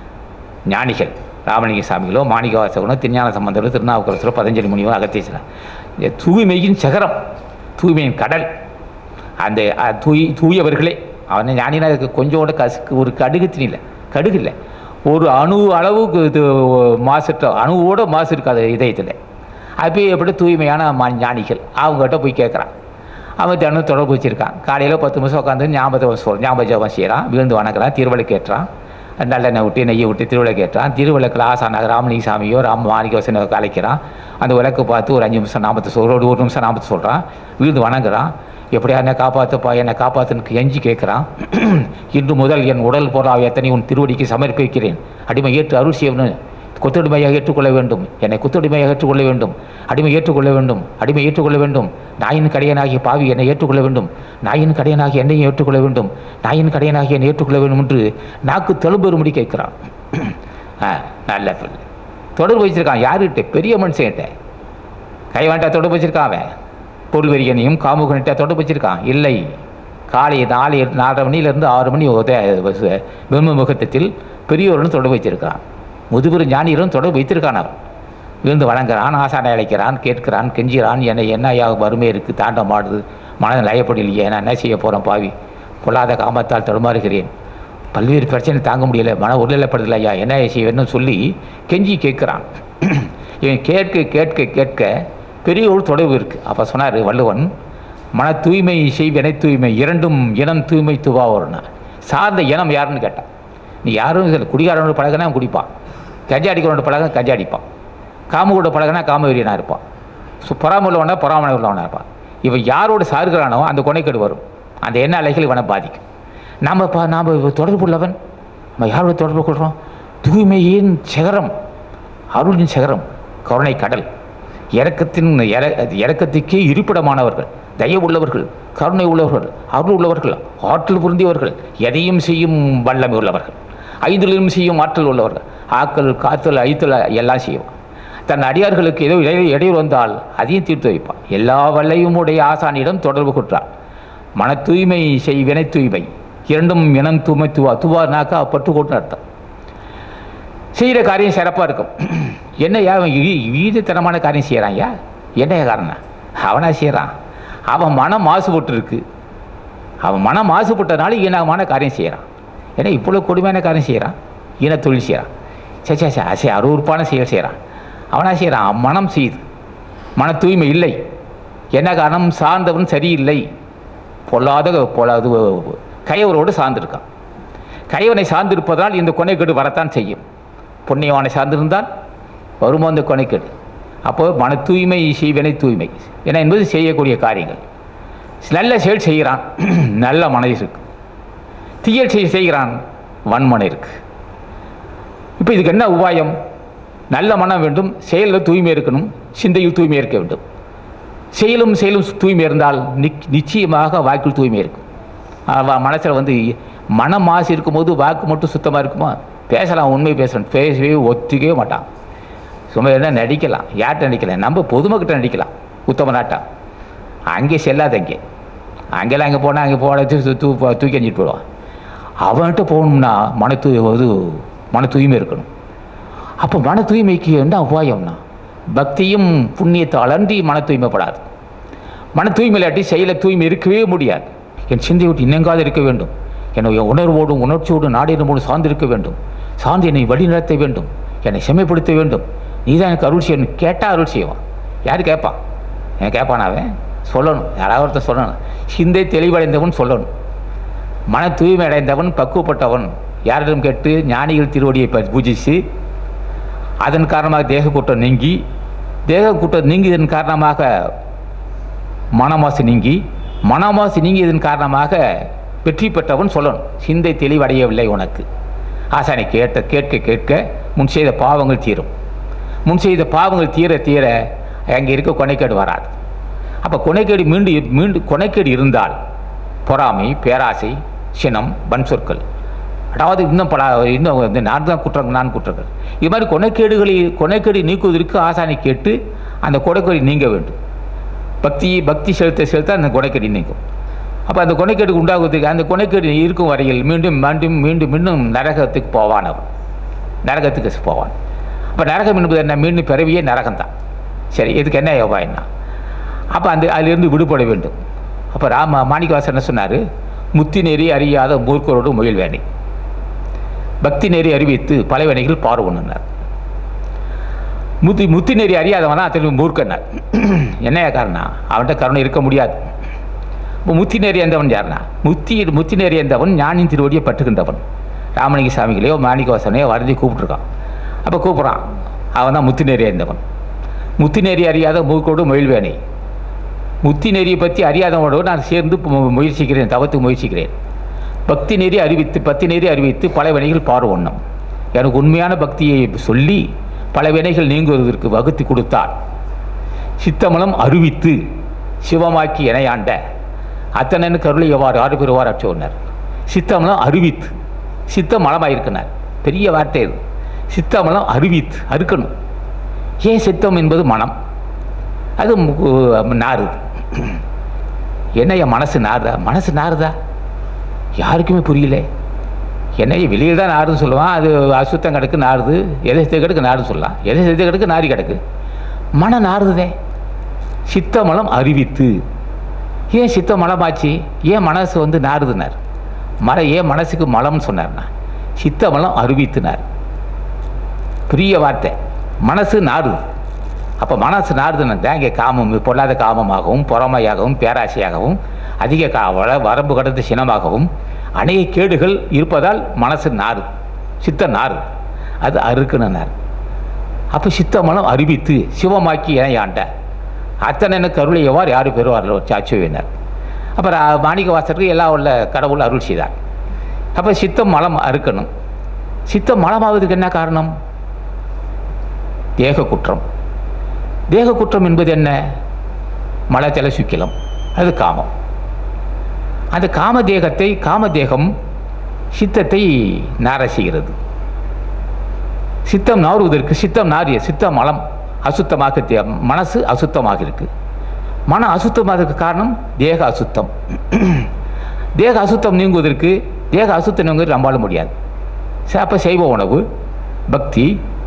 ஞானிகள் ராமலிங்க சாமிகளோ மாணிக்கவாசகனோ திருஞான சம்பந்தரோ திருநாவுக்கரசரோ பதஞ்சலி முனிவோ அகத்தீசனோ இந்த தூய்மையின் சகரம் தூய்மையின் கடல் அந்த அ- தூய் தூயவர்களே அவனை ஞானினா அதுக்கு கொஞ்சோட கசுக்கு ஒரு கடுகு இல்லை கடுகு இல்லை ஒரு அணு அளவுக்கு இது மாசுட்ட அணுவோட மாசு இருக்காது இதயத்தில் அப்போ எப்படி தூய்மையான மா- ஞானிகள் அவங்ககிட்ட போய் கேட்குறான் அவன் தினம் தொடர்பு வச்சுருக்கான் காலையில் பத்து நிமிஷம் உட்காந்து ஞாபகத்தை சொல் ஞாபக ஜபம் செய்கிறான் விழுந்து வணங்குறான் திருவிளை கேட்டுறான் நல்லெண்ணெய் விட்டு நெய்யை விட்டு திருவிளை கேட்டுறான் திருவிளக்கில் ஆசான ராமலிங்க சாமியோ ராம மாணிக்கவசனை கலைக்கிறான் அந்த விளக்கு பார்த்து ஒரு அஞ்சு நிமிஷம் நாற்பத்தி சொல் ஒரு ஒரு நிமிஷம் நாற்பத்தி சொல்கிறான் விழுந்து வணங்குறான் எப்படியா என்னை காப்பாற்றுப்பா என்னை காப்பாற்றுன்னு எஞ்சி கேட்குறான் இன்று முதல் என் உடல் பொருளாக எத்தனை உன் திருவடிக்கு சமர்ப்பிக்கிறேன் அடிமை ஏற்று அருள் செய்யணும் கொத்தடிமையாக ஏற்றுக்கொள்ள வேண்டும் என்னை கொத்தடிமையாக ஏற்றுக்கொள்ள வேண்டும் அடிமை ஏற்றுக்கொள்ள வேண்டும் அடிமை ஏற்றுக்கொள்ள வேண்டும் நாயின் கடையனாகிய பாவி என்னை ஏற்றுக்கொள்ள வேண்டும் நாயின் கடையனாகிய என்னையும் ஏற்றுக்கொள்ள வேண்டும் நாயின் கடையனாகிய என்னை ஏற்றுக்கொள்ள வேண்டும் என்று நாக்கு தெலும்பெரும்படி கேட்குறான் ஆ நல்ல பிள்ளை தொடர்பு வச்சிருக்கான் யாருகிட்ட பெரிய மனுஷன்கிட்ட கை வேண்டா தொடர்பு வச்சிருக்கான் அவன் பொருள்வெறியனையும் காமுகனிட்ட தொடர்பு வச்சிருக்கான் இல்லை காலை நாலு நாலரை மணிலேருந்து ஆறு மணி உத- பிரம்ம முகூர்த்தத்தில் பெரியோருடன் தொடர்பு வச்சிருக்கிறான் முதுபெரும் ஞானியரும் தொடர்பு வைத்திருக்கான் அவன் விழுந்து வணங்குறான் ஆசானை அழைக்கிறான் கேட்கிறான் கெஞ்சிறான் என்னை என்ன ஐயா வறுமை இருக்குது தாண்டம் ஆடுது மனதில் லயப்படலையே நான் என்ன செய்ய போகிறேன் பாவி பொல்லாத காமத்தால் தடுமாறுகிறேன் பல்வேறு பிரச்சனை தாங்க முடியல மன உருளைப்படுதல ஐயா என்ன செய்வேன்னு சொல்லி கெஞ்சி கேட்குறான் இவன் கேட்க கேட்க கேட்க பெரிய ஒரு தொடர்பு இருக்குது அப்போ சொன்னார் வள்ளுவன் மன தூய்மை செய்வினை தூய்மை இரண்டும் இனம் தூய்மை துவாவர்னா சார்ந்த இனம் யாருன்னு கேட்டான் நீ யாரும் இதில் குடிகாரனோட பழகினா அவன் குடிப்பான் கஞ்சா அடிக்கிறவனோட பழக கஞ்சா அடிப்பான் காமகூட பழகினா காமவெறியனாக இருப்பான் சு பொறாமை உள்ளவனா பொறாமனை உள்ளவனாக இருப்பான் இவன் யாரோடு சார்கிறானோ அந்த கொனைக்கேடு வரும் அந்த எண்ண அலைகள் இவனை பாதிக்கும் நாம் இப்போ நாம் தொடர்பு உள்ளவன் நம்ம யாரோட தொடர்பு கொள்கிறோம் தூய்மையின் சிகரம் அருளின் சிகரம் கருணை கடல் இறக்கத்தின் இற இறக்கத்துக்கே இருப்பிடமானவர்கள் தயவு உள்ளவர்கள் கருணை உள்ளவர்கள் அருள் உள்ளவர்கள் ஆற்றல் புரிந்தியவர்கள் எதையும் செய்யும் வல்லமை உள்ளவர்கள் ஐந்திலும் செய்யும் ஆற்றல் உள்ளவர்கள் ஆக்கல் காத்தல் அழித்தல் எல்லாம் செய்வான் தன் அடியார்களுக்கு ஏதோ இடை இடையூறு வந்தால் அதையும் தீர்த்து வைப்பான் எல்லா வல்லையும் உடைய ஆசானிடம் தொடர்பு கொற்றான் மன தூய்மை செய் வினை தூய்மை இரண்டும் இனம் தூய்மை துவா துவானாக்கா பட்டு கொட்டு அர்த்தம் செய்கிற காரியம் சிறப்பாக இருக்கும் என்னையா அவன் வீதத்தனமான காரியம் செய்கிறான் ஐயா என்னையா காரணம் அவனா செய்கிறான் அவன் மனம் மாசுபட்டு இருக்கு அவன் மனம் மாசுபட்டனால ஈனமான காரியம் செய்கிறான் ஏன்னா இவ்வளோ கொடுமையான காரியம் செய்கிறான் ஈன தொழில் செய்கிறான் சே சே சே சே அருவறுப்பான செயல் செய்கிறான் அவனா செய்கிறான் அவன் மனம் செய்யுது மன தூய்மை இல்லை என்ன காரணம் சார்ந்தவன் சரியில்லை பொல்லாத பொல்லாது கையவரோடு சார்ந்திருக்கான் கையவனை சார்ந்திருப்பதால் இந்த கொனைக்கேடு வரத்தான் செய்யும் புண்ணியவானை சார்ந்திருந்தால் வருமோ அந்த கொனைக்கேடு அப்போ மன தூய்மை செய்வனை தூய்மை என என்பது செய்யக்கூடிய காரியங்கள் நல்ல செயல் செய்கிறான் நல்ல மனது இருக்கு தீயல் செய்ய செய்கிறான் வன்மனை இருக்கு இப்போ இதுக்கு என்ன உபாயம் நல்ல மனம் வேண்டும் செயலில் தூய்மை இருக்கணும் சிந்தையில் தூய்மை இருக்க வேண்டும் செயலும் செயலும் தூய்மை இருந்தால் நிக் நிச்சயமாக வாக்கில் தூய்மை இருக்கும் மனசில் வந்து மனம் மாசு இருக்கும்போது வாக்கு மட்டும் சுத்தமாக இருக்குமா பேசலாம் உண்மை பேசலாம் பேசவே ஒத்துக்கவே மாட்டான் சும்மா என்ன நடிக்கலாம் யார்கிட்ட நடிக்கலாம் நம்ம பொதுமக்கிட்ட நடிக்கலாம் உத்தம நாட்டா அங்கே செல்லாத அங்கே அங்கெல்லாம் அங்கே போனால் அங்கே போட தூ தூ தூக்கி எறிஞ்சிட்டு போயிடுவான் அவன்கிட்ட போகணும்னா மன தூய் இது மன தூய்மை இருக்கணும் அப்போ மன தூய்மைக்கு என்ன உபாயம்னா பக்தியும் புண்ணியத்தால் அன்றி மன தூய்மைப்படாது மன தூய்மை இல்லாட்டி செயல தூய்மை இருக்கவே முடியாது என் சிந்தை விட்டு இன்னெங்காது இருக்க வேண்டும் என்னுடைய உணர்வோடும் உணர்ச்சியோடும் நாடினமோடு சார்ந்திருக்க வேண்டும் சார்ந்து என்னை வழிநடத்த வேண்டும் என்னை செம்மைப்படுத்த வேண்டும் நீ தான் எனக்கு அருள் செய்யணும் கேட்டால் அருள் செய்வான் யார் கேட்பான் ஏன் கேட்பான் அவன் சொல்லணும் யாராவது ஒருத்தர் சொல்லணும் சிந்தை தெளிவடைந்தவன் சொல்லணும் மன தூய்மை அடைந்தவன் பக்குவப்பட்டவன் யாரிடம் கேட்டு ஞானிகள் திருவடியை ப- பூஜித்து அதன் காரணமாக தேக கூட்டம் நீங்கி தேக கூட்டம் நீங்கியதன் காரணமாக மனமாசு நீங்கி மனமாசு நீங்கியதன் காரணமாக வெற்றி பெற்றவன் சொல்லணும் சிந்தை தெளிவடையவில்லை உனக்கு ஆசானை கேட்ட கேட்க கேட்க முன் செய்த பாவங்கள் தீரும் முன் செய்த பாவங்கள் தீர தீர அங்கே இருக்க கொனைக்கேடு வராது அப்போ கொனைக்கேடு மீண்டு மீண்டு கொனைக்கேடு இருந்தால் பொறாமை பேராசை சினம் வன் சொற்கள் அதாவது இன்னும் பல இன்னும் வந்து நான் தான் குற்றங்கள் நான் குற்றங்கள் இது மாதிரி கொனைக்கேடுகளை கொனைக்கேடு நீக்குவதற்கு ஆசானை கேட்டு அந்த கொனைக்கேடு நீங்க வேண்டும் பக்தி பக்தி செலுத்த செலுத்த அந்த கொனைக்கேடு நீங்கும் அப்போ அந்த கொனைக்கேடு உண்டாகுவதற்கு அந்த கொனைக்கேடு இருக்கும் வரையில் மீண்டும் மீண்டும் மீண்டும் மீண்டும் நரகத்துக்கு போவான் அவன் நரகத்துக்கு போவான் அப்போ நரகம் என்பது என்ன மீண்டும் பிறவியே நரகம்தான் சரி இதுக்கு என்ன யோகா என்ன அப்போ அந்த அதிலிருந்து விடுபட வேண்டும் அப்போ ராம மாணிக்கவாசன் என்ன சொன்னார் முத்தி நெறி அறியாத மூர்க்கரோடு முயல் வேணி பக்தி நெறி அறிவித்து பலவினைகள் பார்வனார் முத்தி முத்தி நெறி அறியாதவனா திரும்பி மூர்க்கனார் என்னையா காரணம் அவன்கிட்ட கருணை இருக்க முடியாது இப்போ முத்தி நெறி எந்தவன் யாருனா முத்தி முத்தி நெறி எந்தவன் ஞானின் திருவடியை பற்றுகின்றவன் ராமலிங்க சாமிகளையோ மாணிக்கவாசனையோ வருந்தி கூப்பிட்ருக்கான் அப்போ கூப்பிட்றான் அவன் தான் முத்தி நெறி அறிந்தவன் முத்தி நெறி அறியாத மூக்கோடு முயல்வேனை முத்தி நெறியை பற்றி அறியாதவனோடு நான் சேர்ந்து மு- முயற்சிக்கிறேன் தவத்துக்கு முயற்சிக்கிறேன் பக்தி நெறி அறிவித்து பக்தி நெறி அறிவித்து பல வினைகள் பார்வண்ணம் எனக்கு உண்மையான பக்தியை சொல்லி பல வினைகள் நீங்குவதற்கு வகுத்து கொடுத்தார் சித்தமலம் அறிவித்து சிவமாக்கி இணையாண்ட அத்தனன்னு கருளை எவ்வாறு ஆறு பெறுவார் அச்சோனர் சித்தமலம் அறிவித்து சித்தம் மலமாயிருக்கிறார் பெரிய வார்த்தை இது சித்தமலம் அறிவித்து அறுக்கணும் ஏன் சித்தம் என்பது மனம் அது மு- நாறுது என்னைய மனசு நாறுதா மனசு நாறுதா யாருக்குமே புரியல என்னைய வெளியில் தான் நாறுன்னு சொல்லுவான் அது அசுத்தம் கிடக்கு நாறுது எதை செத்து கிடக்கு நாறுன்னு சொல்லலாம் எதை செத்து கிடக்கு நாரி கிடக்கு மனம் நாறுதே சித்தமலம் அறிவித்து ஏன் சித்த மலமாச்சு ஏன் மனசு வந்து நாறுதுனார் மர ஏன் மனசுக்கு மலம்னு சொன்னார்னா சித்தமலம் அறிவித்துனார் பெரிய வார்த்தை மனசு நாறுது அப்போ மனசு நாறுதுன்னா தான் இங்கே காமம் பொல்லாத காமமாகவும் பொறாமையாகவும் பேராசையாகவும் அதிக கா வர வரம்பு கடந்த சினமாகவும் அநேக கேடுகள் இருப்பதால் மனசு நாறுது சித்த நாறு அது அறுக்கணுன்னார் அப்போ சித்தமலம் அறிவித்து சிவமாக்கி இணையாண்ட அத்தனை கருளை எவ்வாறு யார் பெறுவார்களோ சாச்சுவினர் அப்புறம் மாணிக்க வாசருக்கு எல்லாம் உள்ள கடவுள் அருள் செய்தார் அப்போ சித்தம் மலம் அறுக்கணும் சித்தம் மலமாவதுக்கு என்ன காரணம் தேக குற்றம் தேக குற்றம் என்பது என்ன மலத்தல சுக்கிலம் அது காமம் அந்த காம தேகத்தை காம தேகம் சித்தத்தை நார செய்கிறது சித்தம் நாறுவதற்கு சித்தம் நாரிய சித்த மலம் அசுத்தமாக தே- மனசு அசுத்தமாக இருக்கு மன அசுத்தமாக காரணம் தேக அசுத்தம் தேக அசுத்தம் நீங்குவதற்கு தேக அசுத்தம் நீங்குவது நம்பால முடியாது சரி அப்போ சைவ உணவு பக்தி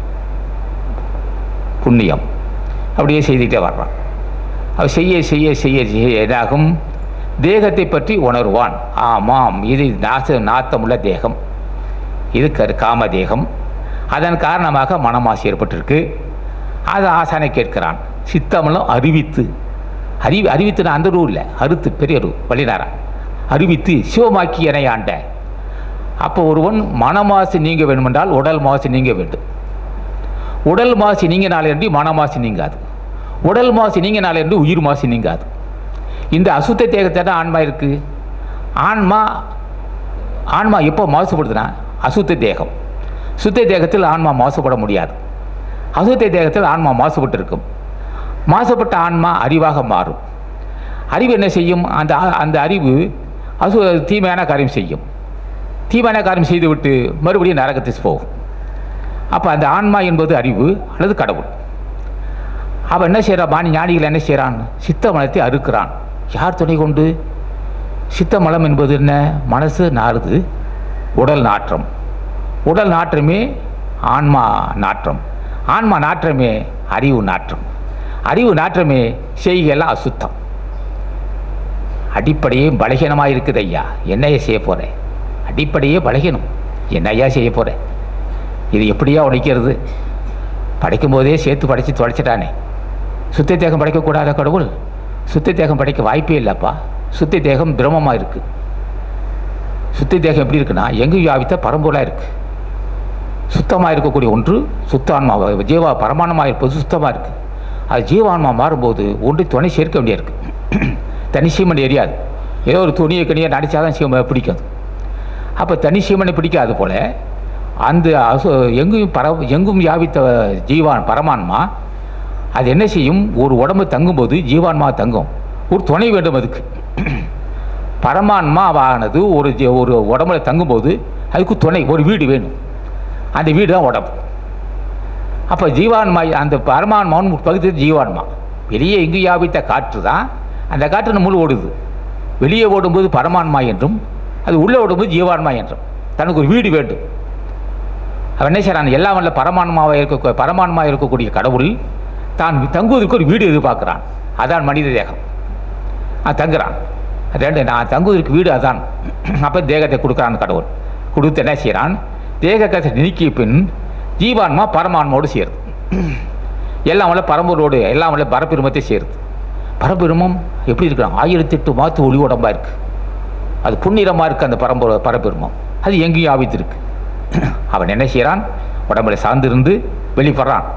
புண்ணியம் அப்படியே செய்துக்கிட்டே வர்றான் அவ செய்ய செய்ய செய்ய செய்ய என்னாகும் தேகத்தை பற்றி உணர்வான் ஆமாம் இது நாச நாத்தமுள்ள தேகம் இது கரு காம தேகம் அதன் காரணமாக மனமாசு ஏற்பட்டிருக்கு அது ஆசானை கேட்கிறான் சித்தமலம் அறிவித்து அறி அறிவித்து அந்த ரூ இல்லை அறுத்து பெரிய ரூ வழினாரா அறிவித்து சிவமாக்கி இணையாண்ட அப்போ ஒருவன் மனமாசு நீங்க வேண்டுமென்றால் உடல் மாசு நீங்க வேண்டும் உடல் மாசு நீங்க நாளேண்டி மனமாசு நீங்காது உடல் மாசு நீங்க நாளேண்டி உயிர் மாசு நீங்காது இந்த அசுத்த தேகத்தை தான் ஆன்மா இருக்கு ஆன்மா ஆன்மா எப்போ மாசுபடுதுன்னா அசுத்த தேகம் சுத்த தேகத்தில் ஆன்மா மாசுபட முடியாது அசுத்த தேகத்தில் ஆன்மா மாசுபட்டு இருக்கும் மாசுபட்ட ஆன்மா அறிவாக மாறும் அறிவு என்ன செய்யும் அந்த ஆ- அந்த அறிவு அசு தீமையான காரியம் செய்யும் தீமையான காரியம் செய்துவிட்டு மறுபடியும் நரகத்துக்கு போகும் அப்போ அந்த ஆன்மா என்பது அறிவு அல்லது கடவுள் அவன் என்ன செய்கிறான் பாணி ஞானிகள் என்ன செய்கிறான் சித்த மலத்தை அறுக்கிறான் யார் துணை கொண்டு சித்த மலம் என்பது என்ன மனசு நாறுது உடல் நாற்றம் உடல் நாற்றமே ஆன்மா நாற்றம் ஆன்மா நாற்றமே அறிவு நாற்றம் அறிவு நாற்றமே செய்கையெல்லாம் அசுத்தம் அடிப்படையே பலகீனமாக இருக்குது ஐயா என்னையா செய்ய போகிறேன் அடிப்படையே பலகீனம் என்னையா செய்ய போகிறேன் இது எப்படியா உடைக்கிறது படைக்கும் போதே சேர்த்து படைச்சு தொலைச்சிட்டானே சுத்த தேகம் படைக்கக்கூடாத கடவுள் சுத்த தேகம் படைக்க வாய்ப்பே இல்லைப்பா சுத்த தேகம் பிரம்மமாக இருக்குது சுத்த தேகம் எப்படி இருக்குன்னா எங்கு வியாபித்த பரம்பொருளாக இருக்குது சுத்தமாக இருக்கக்கூடிய ஒன்று சுத்த ஆன்மா ஜீவா பரமானமாக இருப்பது சுத்தமாக இருக்குது அது ஜீவான்மா மாறும்போது ஒன்று துணை சேர்க்க வேண்டியிருக்கு தனி சீமன் எரியாது ஏதோ ஒரு துணியை கனியை நடிச்சாதான் சீம பிடிக்காது அப்போ தனி சீமனை பிடிக்காது போல் அந்த அசு எங்கும் பர எங்கும் வியாபித்த ஜீவான் பரமான்மா அது என்ன செய்யும் ஒரு உடம்பு தங்கும்போது ஜீவான்மா தங்கும் ஒரு துணை வேண்டும் அதுக்கு பரமான்மாவானது ஒரு ஜி- ஒரு உடம்புல தங்கும்போது அதுக்கு துணை ஒரு வீடு வேணும் அந்த வீடு தான் உடம்பு அப்போ ஜீவான்மா அந்த பரமான்மான்னு ஒரு பகுதி ஜீவான்மா வெளியே எங்கு வியாபித்த காற்று தான் அந்த காற்று நம்மளும் ஓடுது வெளியே ஓடும்போது பரமான்மா என்றும் அது உள்ளே ஓடும்போது ஜீவான்மா என்றும் தனக்கு ஒரு வீடு வேண்டும் அவன் என்ன செய்கிறான் எல்லாம் வல்ல பரமான்மாவாக இருக்க பரமான்மா இருக்கக்கூடிய கடவுள் தான் தங்குவதற்கு ஒரு வீடு எதிர்பார்க்குறான் அதான் மனித தேகம் அவன் தங்குறான் ரெண்டு நான் தங்குவதற்கு வீடு அதான் அப்போ தேகத்தை கொடுக்குறான் கடவுள் கொடுத்து என்ன செய்கிறான் தேகத்தை நீக்கிய பின் ஜீவான்மா பரமான்மாவோடு சேருது எல்லாம் வல்ல பரம்பரோடு எல்லாம் வல்ல பரபெருமத்தை சேருது பரபெருமம் எப்படி இருக்கிறான் ஆயிரத்தி எட்டு மாத்து ஒளி உடம்பாக இருக்குது அது புன்னிறமாக இருக்குது அந்த பரம்பர பரபெருமம் அது எங்கேயும் ஆவித்திருக்கு அவன் என்ன செய்கிறான் உடம்புல சார்ந்திருந்து வெளிப்படுறான்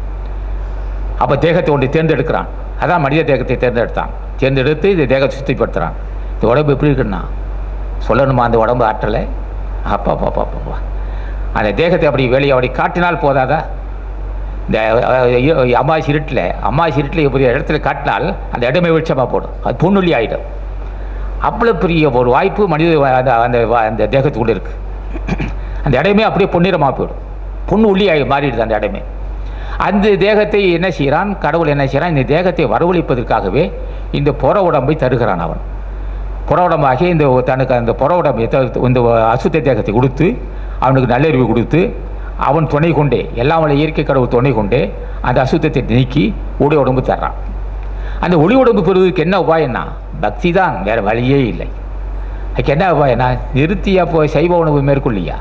அப்போ தேகத்தை ஒன்றை தேர்ந்தெடுக்கிறான் அதான் மனித தேகத்தை தேர்ந்தெடுத்தான் தேர்ந்தெடுத்து இந்த தேகத்தை சுத்திப்படுத்துகிறான் இந்த உடம்பு எப்படி இருக்குன்னா சொல்லணுமா அந்த உடம்பு ஆற்றலை அப்பா அப்பா அப்பா அப்பா அந்த தேகத்தை அப்படி வெளியே அப்படி காட்டினால் போதாதா இந்த அஹ், அமாவாசை இருட்டில் அமாவாசை இருட்டில் இப்படி இடத்துல காட்டினால் அந்த இடமே வெளிச்சமாக போடும் அது பொண்ணுள்ளி ஆகிடும் அவ்வளோ பெரிய ஒரு வாய்ப்பு மனித வா- அந்த அந்த வா- அந்த தேகத்துக்குள்ளே இருக்குது அந்த இடமே அப்படியே பொன்னிறமாக போயிடும் பொண்ணு உள்ளி ஆகி மாறிடுது அந்த இடமே அந்த தேகத்தை என்ன செய்கிறான் கடவுள் என்ன செய்கிறான் இந்த தேகத்தை வரவழைப்பதற்காகவே இந்த புற உடம்பை தருகிறான் அவன் புற உடம்பாகி இந்த தனக்கு அந்த புற உடம்பை த- இந்த அசுத்த தேகத்தை கொடுத்து அவனுக்கு நல்லறிவு கொடுத்து அவன் துணை கொண்டே எல்லாம் வல்ல இயற்கை கடவுள் துணை கொண்டே அந்த அசுத்தத்தை நீக்கி ஒளி உடம்பு தர்றான் அந்த ஒளி உடம்பு பெறுவதற்கு என்ன உபாயம்னா பக்தி தான் வேறு வழியே இல்லை அதுக்கு என்ன உபாயம்னா நிறுத்தியா போய் சைவ உணவு மேற்கொள்ளியா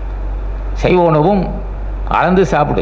சைவ உணவும் அளந்து சாப்பிடு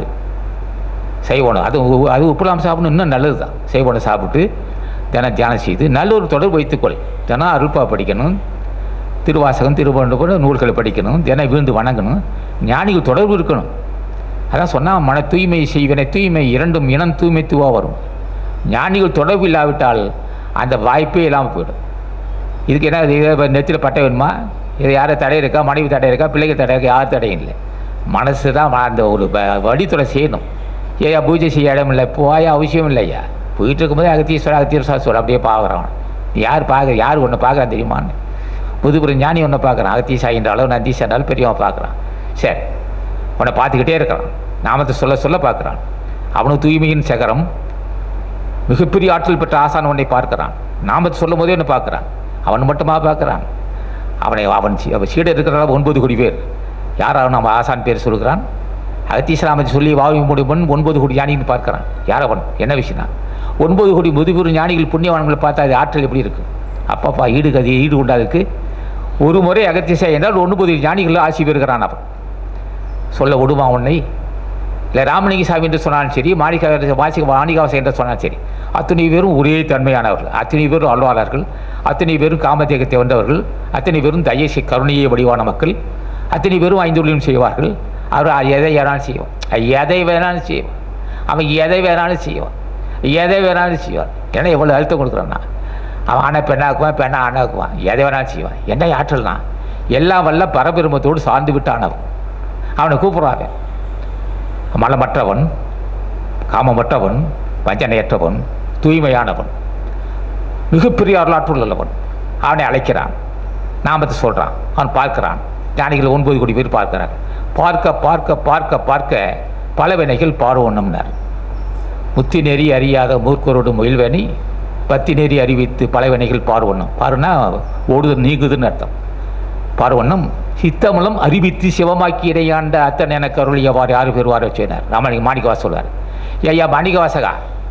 சைவ உணவு அது உ- அது உப்புலாம் சாப்பிடணும் இன்னும் நல்லது தான் சைவ உணவு சாப்பிட்டு தினம் தியானம் செய்து நல்ல ஒரு தொடர்பு வைத்துக்கொள் தினம் அருள்பா படிக்கணும் திருவாசகம் திருவண்ணபுரம் நூல்களை படிக்கணும் தினம் வீழ்ந்து வணங்கணும் ஞானிகள் தொடர்பு இருக்கணும் அதான் சொன்னால் மன தூய்மை செய்வனை தூய்மை இரண்டும் இனம் தூய்மை தூவா வரும் ஞானிகள் தொடர்பு இல்லாவிட்டால் அந்த வாய்ப்பே இல்லாமல் போயிடும் இதுக்கு என்ன இது நெத்தியில் பட்டை வேணுமா இது யாரை தடை இருக்கா மனைவி தடை இருக்கா பிள்ளைங்க தடை இருக்கா யார் தடையும் இல்லை மனசு தான் வ- அந்த ஒரு ப- வழித்துறை செய்யணும் ஏயா பூஜை செய்ய இடம் இல்லை போயா அவசியம் இல்லையா போயிட்டு இருக்கும்போது அகத்தீஸ்வரர் அகத்தீஸ்வரர் சொல்ல அப்படியே பார்க்குறான் யார் பார்க்க யார் ஒன்று பார்க்குறான் தெரியுமான்னு முதுபுறம் ஞானி ஒன்று பார்க்குறான் அகத்தீசாயின்றாலும் நந்தீசாண்டாலும் பெரியவன் பார்க்குறான் சரி உன்னை பார்த்துக்கிட்டே இருக்கிறான் நாமத்தை சொல்ல சொல்ல பார்க்குறான் அவனுக்கு தூய்மையின் சகரம் மிகப்பெரிய ஆற்றல் பெற்ற ஆசான் உன்னை பார்க்கிறான் நாமத்தை சொல்லும் போதே ஒன்று பார்க்குறான் அவன் மட்டுமா பார்க்குறான் அவனை அவன் சீ- அவன் சீடர் இருக்கிறான் ஒன்பது கோடி பேர் யார் அவன் நம்ம ஆசான் பேர் சொல்கிறான் அகத்தீஸ்வராமத்தை சொல்லி வாவி முடிவன் ஒன்பது கோடி ஞானின்னு பார்க்குறான் யார் அவன் என்ன விஷயம்னா ஒன்பது கோடி முதுபெரு ஞானிகள் புண்ணியவான்களை பார்த்தா அது ஆற்றல் எப்படி இருக்கு அப்பப்பா ஈடு கதி ஈடு உண்டாதுக்கு ஒரு முறை அகத்தீசா என்றால் ஒன்பது ஞானிகள் ஆசி பெறுகிறான் அவன் சொல்ல விடுவான் உன்னை இல்லை ராமலிங்க சாமி என்று சொன்னாலும் சரி மாணிக்க வாசிக மாணிகாவாசை என்று சொன்னாலும் சரி அத்தனை பேரும் ஒரே தன்மையானவர்கள் அத்தனை பேரும் அல்வாளர்கள் அத்தனை பேரும் காமதேகத்தை வந்தவர்கள் அத்தனை பேரும் தயை செய்- கருணையை வடிவான மக்கள் அத்தனை பேரும் ஐந்தொழிலும் செய்வார்கள் அவர் எதை வேணாலும் செய்வான் எதை வேணாலும் செய்வான் அவன் எதை வேணாலும் செய்வான் எதை வேணாலும் செய்வான் ஏன்னா எவ்வளோ அழுத்தம் கொடுக்குறான்னா அவன் ஆணை பெண்ணாக்குவான் பெண்ணை ஆணாக்குவான் எதை வேணாலும் செய்வான் என்ன ஆற்றல்னா எல்லாம் வல்ல பரபெருமத்தோடு சார்ந்து விட்டானவன் அவனை கூப்பிடுறாங்க மலமற்றவன் காமமற்றவன் வஞ்சனையற்றவன் தூய்மையானவன் மிகப்பெரிய வரலாற்றுள் உள்ளவன் அவனை அழைக்கிறான் நாமத்தை சொல்கிறான் அவன் பார்க்கிறான் ஞானிகள் ஒன்பது கோடி பேர் பார்க்கிறாங்க பார்க்க பார்க்க பார்க்க பார்க்க பலவினைகள் பார்வண்ணம்னார் முத்தி நெறி அறியாத மூர்க்கரோடு முயல்வனி பத்தி நெறி அறிவித்து பலவினைகள் பார்வண்ணம் பாருன்னா ஓடுதல் நீங்குதுன்னு அர்த்தம் பார்வண்ணம் சித்தமலம் அறிவித்து சிவமாக்கி இடையாண்ட அத்தன் எனக்கு அருளியவாறு யாரு பெறுவார் வச்சுனார் ராமலிங்க மாணிக்கவாச சொல்வார் ஐயா மாணிக்கவாசகா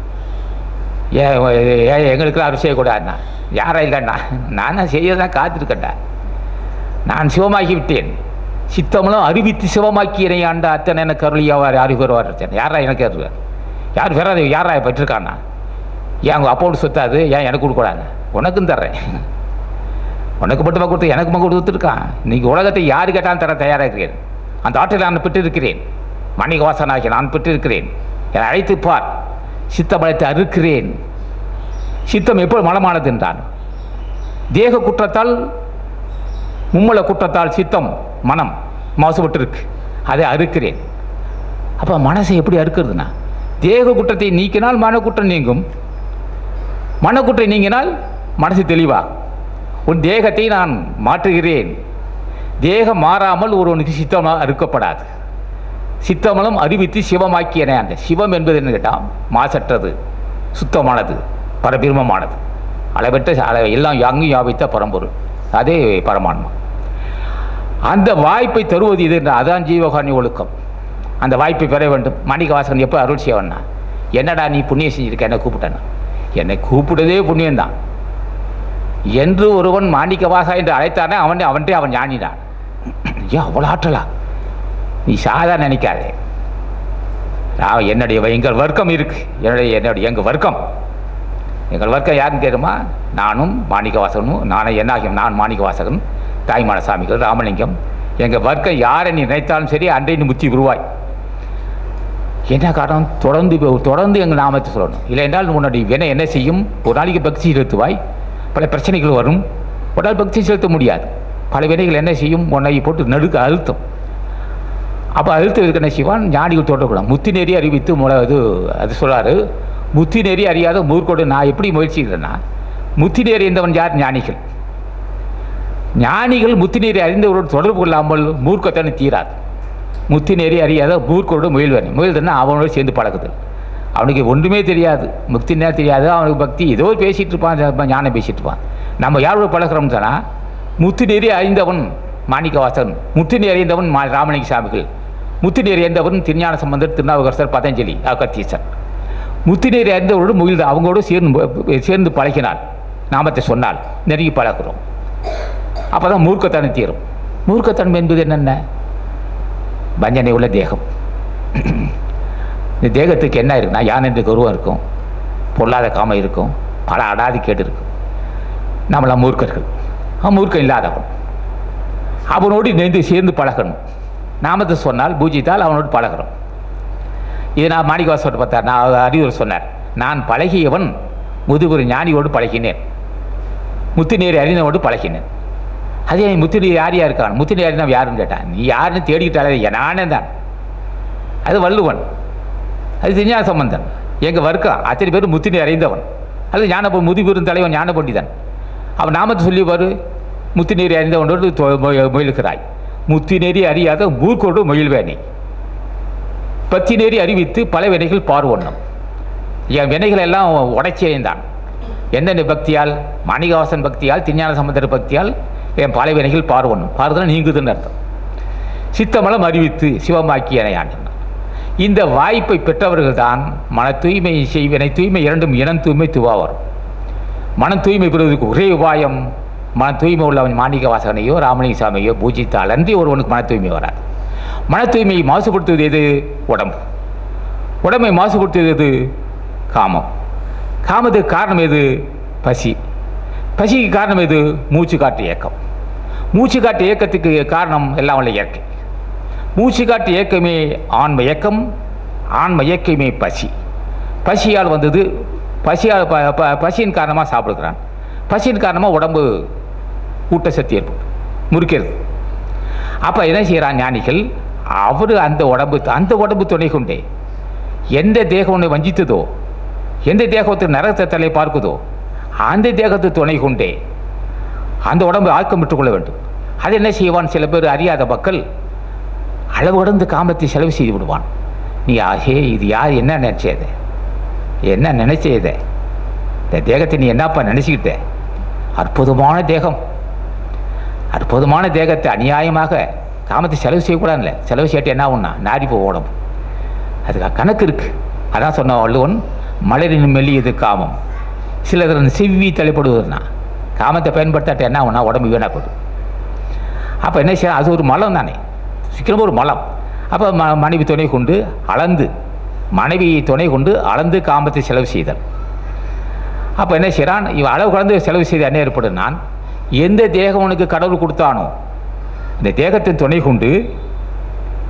ஏன் ஏன் எங்களுக்கெல்லாம் அருள் செய்யக்கூடாதுண்ணா யாரா இல்லைண்ணா நான் தான் செய்ய தான் காத்திருக்கேன்டா நான் சிவமாக்கி விட்டேன் சித்தமலம் அறிவித்து சிவமாக்கி இறையாண்ட அத்தனை எனக்கு அருளியவாறு யாரு பெறுவார் வச்சேன் யாரா எனக்கு அருள்வார் யார் பெறாது யாரா பெற்றிருக்காண்ணா ஏன் உங்கள் அப்பாவோட சொத்தாது ஏன் எனக்கு கொடுக்கூடாது உனக்கும் தர்றேன் உனக்கு மட்டுமா கொடுத்து எனக்கு மட்டும் கொடுத்துருக்கான் இன்னைக்கு உலகத்தை யார் கேட்டாலும் தர தயாராக இருக்கிறேன் அந்த ஆற்றலை நான் பெற்றிருக்கிறேன் மணிகவாசனாகிய நான் பெற்றிருக்கிறேன் என்னை அழைத்து பார் சித்தமலத்தை அறுக்கிறேன் சித்தம் எப்போது மலமானது என்றான் தேக குற்றத்தால் மும்மல குற்றத்தால் சித்தம் மனம் மாசுபட்டிருக்கு அதை அறுக்கிறேன் அப்போ மனசை எப்படி அறுக்கிறதுனா தேக குற்றத்தை நீக்கினால் மனக்குற்றம் நீங்கும் மனக்குற்றம் நீங்கினால் மனசு தெளிவாகும் உன் தேகத்தை நான் மாற்றுகிறேன் தேகம் மாறாமல் ஒருவனுக்கு சித்தம் அறுக்கப்படாது சித்தமலம் அறிவித்து சிவமாக்கியன அந்த சிவம் என்பது என்ன கேட்டால் மாசற்றது சுத்தமானது பரபிரமமானது அளவற்ற அள- எல்லாம் யாங்கும் யாவித்த பரம்பொருள் அதே பரமான்மா அந்த வாய்ப்பை தருவது இது என்ற அதான் ஜீவகாரணி ஒழுக்கம் அந்த வாய்ப்பை பெற வேண்டும் மாணிக்கவாசகன் எப்போ அருள் செய்வன்னா என்னடா நீ புண்ணியம் செஞ்சிருக்க என்னை கூப்பிட்டேன்னா என்னை கூப்பிட்டதே புண்ணியம்தான் என்று ஒருவன் மாணிக்கவாசா என்று அழைத்தானே அவன் அவன்கிட்ட அவன் ஞானினான் ஏன் அவ்வளோ ஆற்றலா நீ சாதாரண நினைக்காதே நான் என்னுடைய எங்கள் வர்க்கம் இருக்கு என்னுடைய என்னுடைய எங்கள் வர்க்கம் எங்கள் வர்க்கம் யாருன்னு கேட்குமா நானும் மாணிக்கவாசகனும் நானே என்னாகியும் நான் மாணிக்கவாசகன் தாய்மான சாமிகள் ராமலிங்கம் எங்கள் வர்க்கம் யாரை நீ நினைத்தாலும் சரி அன்றை நீ முத்தி உருவாய் என்ன காரணம் தொடர்ந்து இப்போ தொடர்ந்து எங்கள் நாமத்தை சொல்லணும் இல்லை என்றால் உன்னுடைய வினை என்ன செய்யும் ஒரு நாளைக்கு பக்தி செலுத்துவாய் பல பிரச்சனைகள் வரும் ஒரு நாள் பக்தி செலுத்த முடியாது பல வினைகள் என்ன செய்யும் உன்னை போட்டு நடுக்க அழுத்தம் அப்போ அழுத்தத்துக்கு என்ன செய்வான் ஞானிகள் தோட்டக்கூடாது முத்தி நெறி அறிவித்து முல இது அது சொல்றாரு முத்தி நெறி அறியாத மூர்க்கோடு நான் எப்படி முயற்சிக்கிறேன்னா முத்தி நெறி அறிந்தவன் யார் ஞானிகள் ஞானிகள் முத்தி நெறி அறிந்தவரோடு தொடர்பு கொள்ளாமல் மூர்க்கத்தனை தீராது முத்தி நெறி அறியாத மூர்க்கோடு முயல்வன் முயல்துன்னா அவனோடு சேர்ந்து பழகுது அவனுக்கு ஒன்றுமே தெரியாது முக்தி நேரம் தெரியாது அவனுக்கு பக்தி ஏதோ பேசிகிட்டு இருப்பான் ஜ- ஞானம் பேசிட்டு இருப்பான் நம்ம யாரோட பழகிறோம்னு சொன்னால் முத்து நெறி அறிந்தவன் மாணிக்கவாசன் முத்து நெறி அறிந்தவன் மா ராமலிங்க சாமிகள் முத்து நெறி அறிந்தவன் திருஞான சம்பந்தர் திருநாவுக்கரசர் பதஞ்சலி அகத்தீசன் முத்து நெறி அறிந்தவரோடு முயல்து அவங்களோடு சேர்ந்து சேர்ந்து பழகினாள் நாமத்தை சொன்னால் நெருங்கி பழகுறோம் அப்போ தான் மூர்க்கத்தனம் தீரும் மூர்க்கத்தனம் என்பது என்னென்ன வஞ்சனை உள்ள தேகம் இந்த தேகத்துக்கு என்ன இருக்குன்னா யான் என்று கருவம் இருக்கும் பொல்லாத காமம் இருக்கும் பல அடாதி கேடு இருக்கும் நம்மளாம் மூர்க்கர்கள் அவன் மூர்க்கம் இல்லாதவன் அவனோடு இணைந்து சேர்ந்து பழகணும் நாமத்தை சொன்னால் பூஜித்தால் அவனோடு பழகிறோம் இது நான் மாணிக்கவாசோடு பார்த்தார் நான் அறிவுரை சொன்னார் நான் பழகியவன் முதுகுரு ஞானியோடு பழகினேன் முத்துநீர் அறிந்தவோடு பழகினேன் அதே முத்துநீர் யார் யார் இருக்கான் முத்துநீர் அறிந்தவன் யாருன்னு கேட்டான் நீ யாருன்னு தேடிக்கிட்டாலே நானே தான் அது வள்ளுவன் அது திருஞான சம்பந்தன் எங்கள் வர்க்கம் அத்தனை பேர் முத்துநீர் அறிந்தவன் அது ஞான முதுபெரும் தலைவன் ஞான பண்டிதன் அவன் நாமத்தை சொல்லி வரு முத்துநீர் அறிந்தவனோடு தொ- மொ- முயலுகிறாய் முத்துநெறி அறியாத மூர்க்கோடு முயல்வேனே பத்தி நெறி அறிவித்து பல வினைகள் பார்வண்ணம் என் வினைகள் எல்லாம் உடைச்சி எறிந்தான் எந்தெந்த பக்தியால் மாணிகவாசன் பக்தியால் திருஞான சம்பந்தர் பக்தியால் என் பல வினைகள் பார்வண்ணும் பார்வதுனா நீங்குதுன்னு அர்த்தம் சித்தமலம் அறிவித்து சிவமாக்கி எனையான் இந்த வாய்ப்பை பெற்றவர்கள் தான் மன தூய்மை செய்வினை தூய்மை இரண்டும் இனம் தூய்மை துவா வரும் மன தூய்மை பெறுவதற்கு ஒரே உபாயம் மன தூய்மை உள்ளவன் மாணிக்க வாசகனையோ ராமலிங்க சாமியோ பூஜித்தால் அன்றி ஒருவனுக்கு மன தூய்மை வராது மன தூய்மையை மாசுபடுத்துவது எது உடம்பு உடம்பை மாசுபடுத்துவது எது காமம் காமத்துக்கு காரணம் எது பசி பசிக்கு காரணம் எது மூச்சு காட்டு இயக்கம் மூச்சு காட்டு இயக்கத்துக்கு காரணம் எல்லாம் உள்ள இயற்கை மூச்சு காட்டு இயக்கமே ஆன்ம இயக்கம் ஆன்ம இயக்கமே பசி பசியால் வந்தது பசியால் ப ப- பசியின் காரணமாக சாப்பிடுகிறான் பசியின் காரணமாக உடம்பு ஊட்டச்சத்து ஏற்படும் முறிக்கிறது அப்போ என்ன செய்கிறான் ஞானிகள் அவர் அந்த உடம்பு அந்த உடம்பு துணை கொண்டே எந்த தேகம் உன்னை வஞ்சித்ததோ எந்த தேகத்து நரகத்தை தலை பார்க்குதோ அந்த தேகத்தை துணை கொண்டே அந்த உடம்பை ஆக்கம் விட்டுக்கொள்ள வேண்டும் அது என்ன செய்வான் சில பேர் அறியாத மக்கள் அளவு கடந்து காமத்தை செலவு செய்து விடுவான் நீ ஆஹே இது யார் என்ன நினச்சது என்ன நினைச்சது இந்த தேகத்தை நீ என்னப்பா நினச்சிக்கிட்ட அற்புதமான தேகம் அற்புதமான தேகத்தை அநியாயமாக காமத்தை செலவு செய்யக்கூடாதுல்ல செலவு செய்யிட்டு என்ன ஆகும்னா நாடி போ உடம்பு அதுக்கு கணக்கு இருக்கு அதான் சொன்ன வள்ளுவன் மலரின் மெல்லியது காமம் சிலர் செவ்வி தலைப்படுவதுன்னா காமத்தை பயன்படுத்தாட்ட என்ன ஆகும்னா உடம்பு வீணாப்படும் அப்போ என்ன செய்யணும் அது ஒரு மலம் தானே சீக்கிரம் ஒரு மலம் அப்போ ம மனைவி துணை கொண்டு அளந்து மனைவியை துணை கொண்டு அளந்து காமத்தை செலவு செய்தல் அப்போ என்ன செய்கிறான் இவன் அளவு கலந்து செலவு செய்து என்ன ஏற்படுனான் எந்த தேகம் உனக்கு கடவுள் கொடுத்தானோ இந்த தேகத்தின் துணை கொண்டு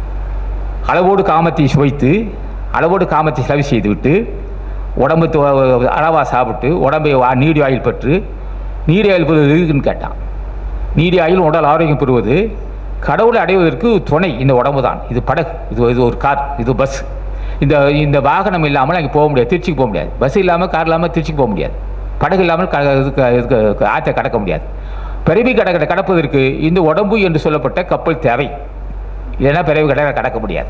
அளவோடு காமத்தை சுவைத்து அளவோடு காமத்தை செலவு செய்துவிட்டு உடம்பு தொ- அளவாக சாப்பிட்டு உடம்பை வா- நீடி ஆயில் பெற்று நீடி ஆயில் பெறுவது எதுக்குன்னு கேட்டான் நீடி ஆயில் உடல் ஆரோக்கியம் பெறுவது கடவுளை அடைவதற்கு துணை இந்த உடம்பு தான் இது படகு இது இது ஒரு கார் இது பஸ் இந்த இந்த வாகனம் இல்லாமல் அங்கே போக முடியாது திருச்சிக்கு போக முடியாது பஸ் இல்லாமல் கார் இல்லாமல் திருச்சிக்கு போக முடியாது படகு இல்லாமல் க இதுக்கு இதுக்கு ஆற்றை கடக்க முடியாது பிறவி கடக்க கடப்பதற்கு இந்த உடம்பு என்று சொல்லப்பட்ட கப்பல் தேவை இல்லைன்னா பிறவி கடை கடக்க முடியாது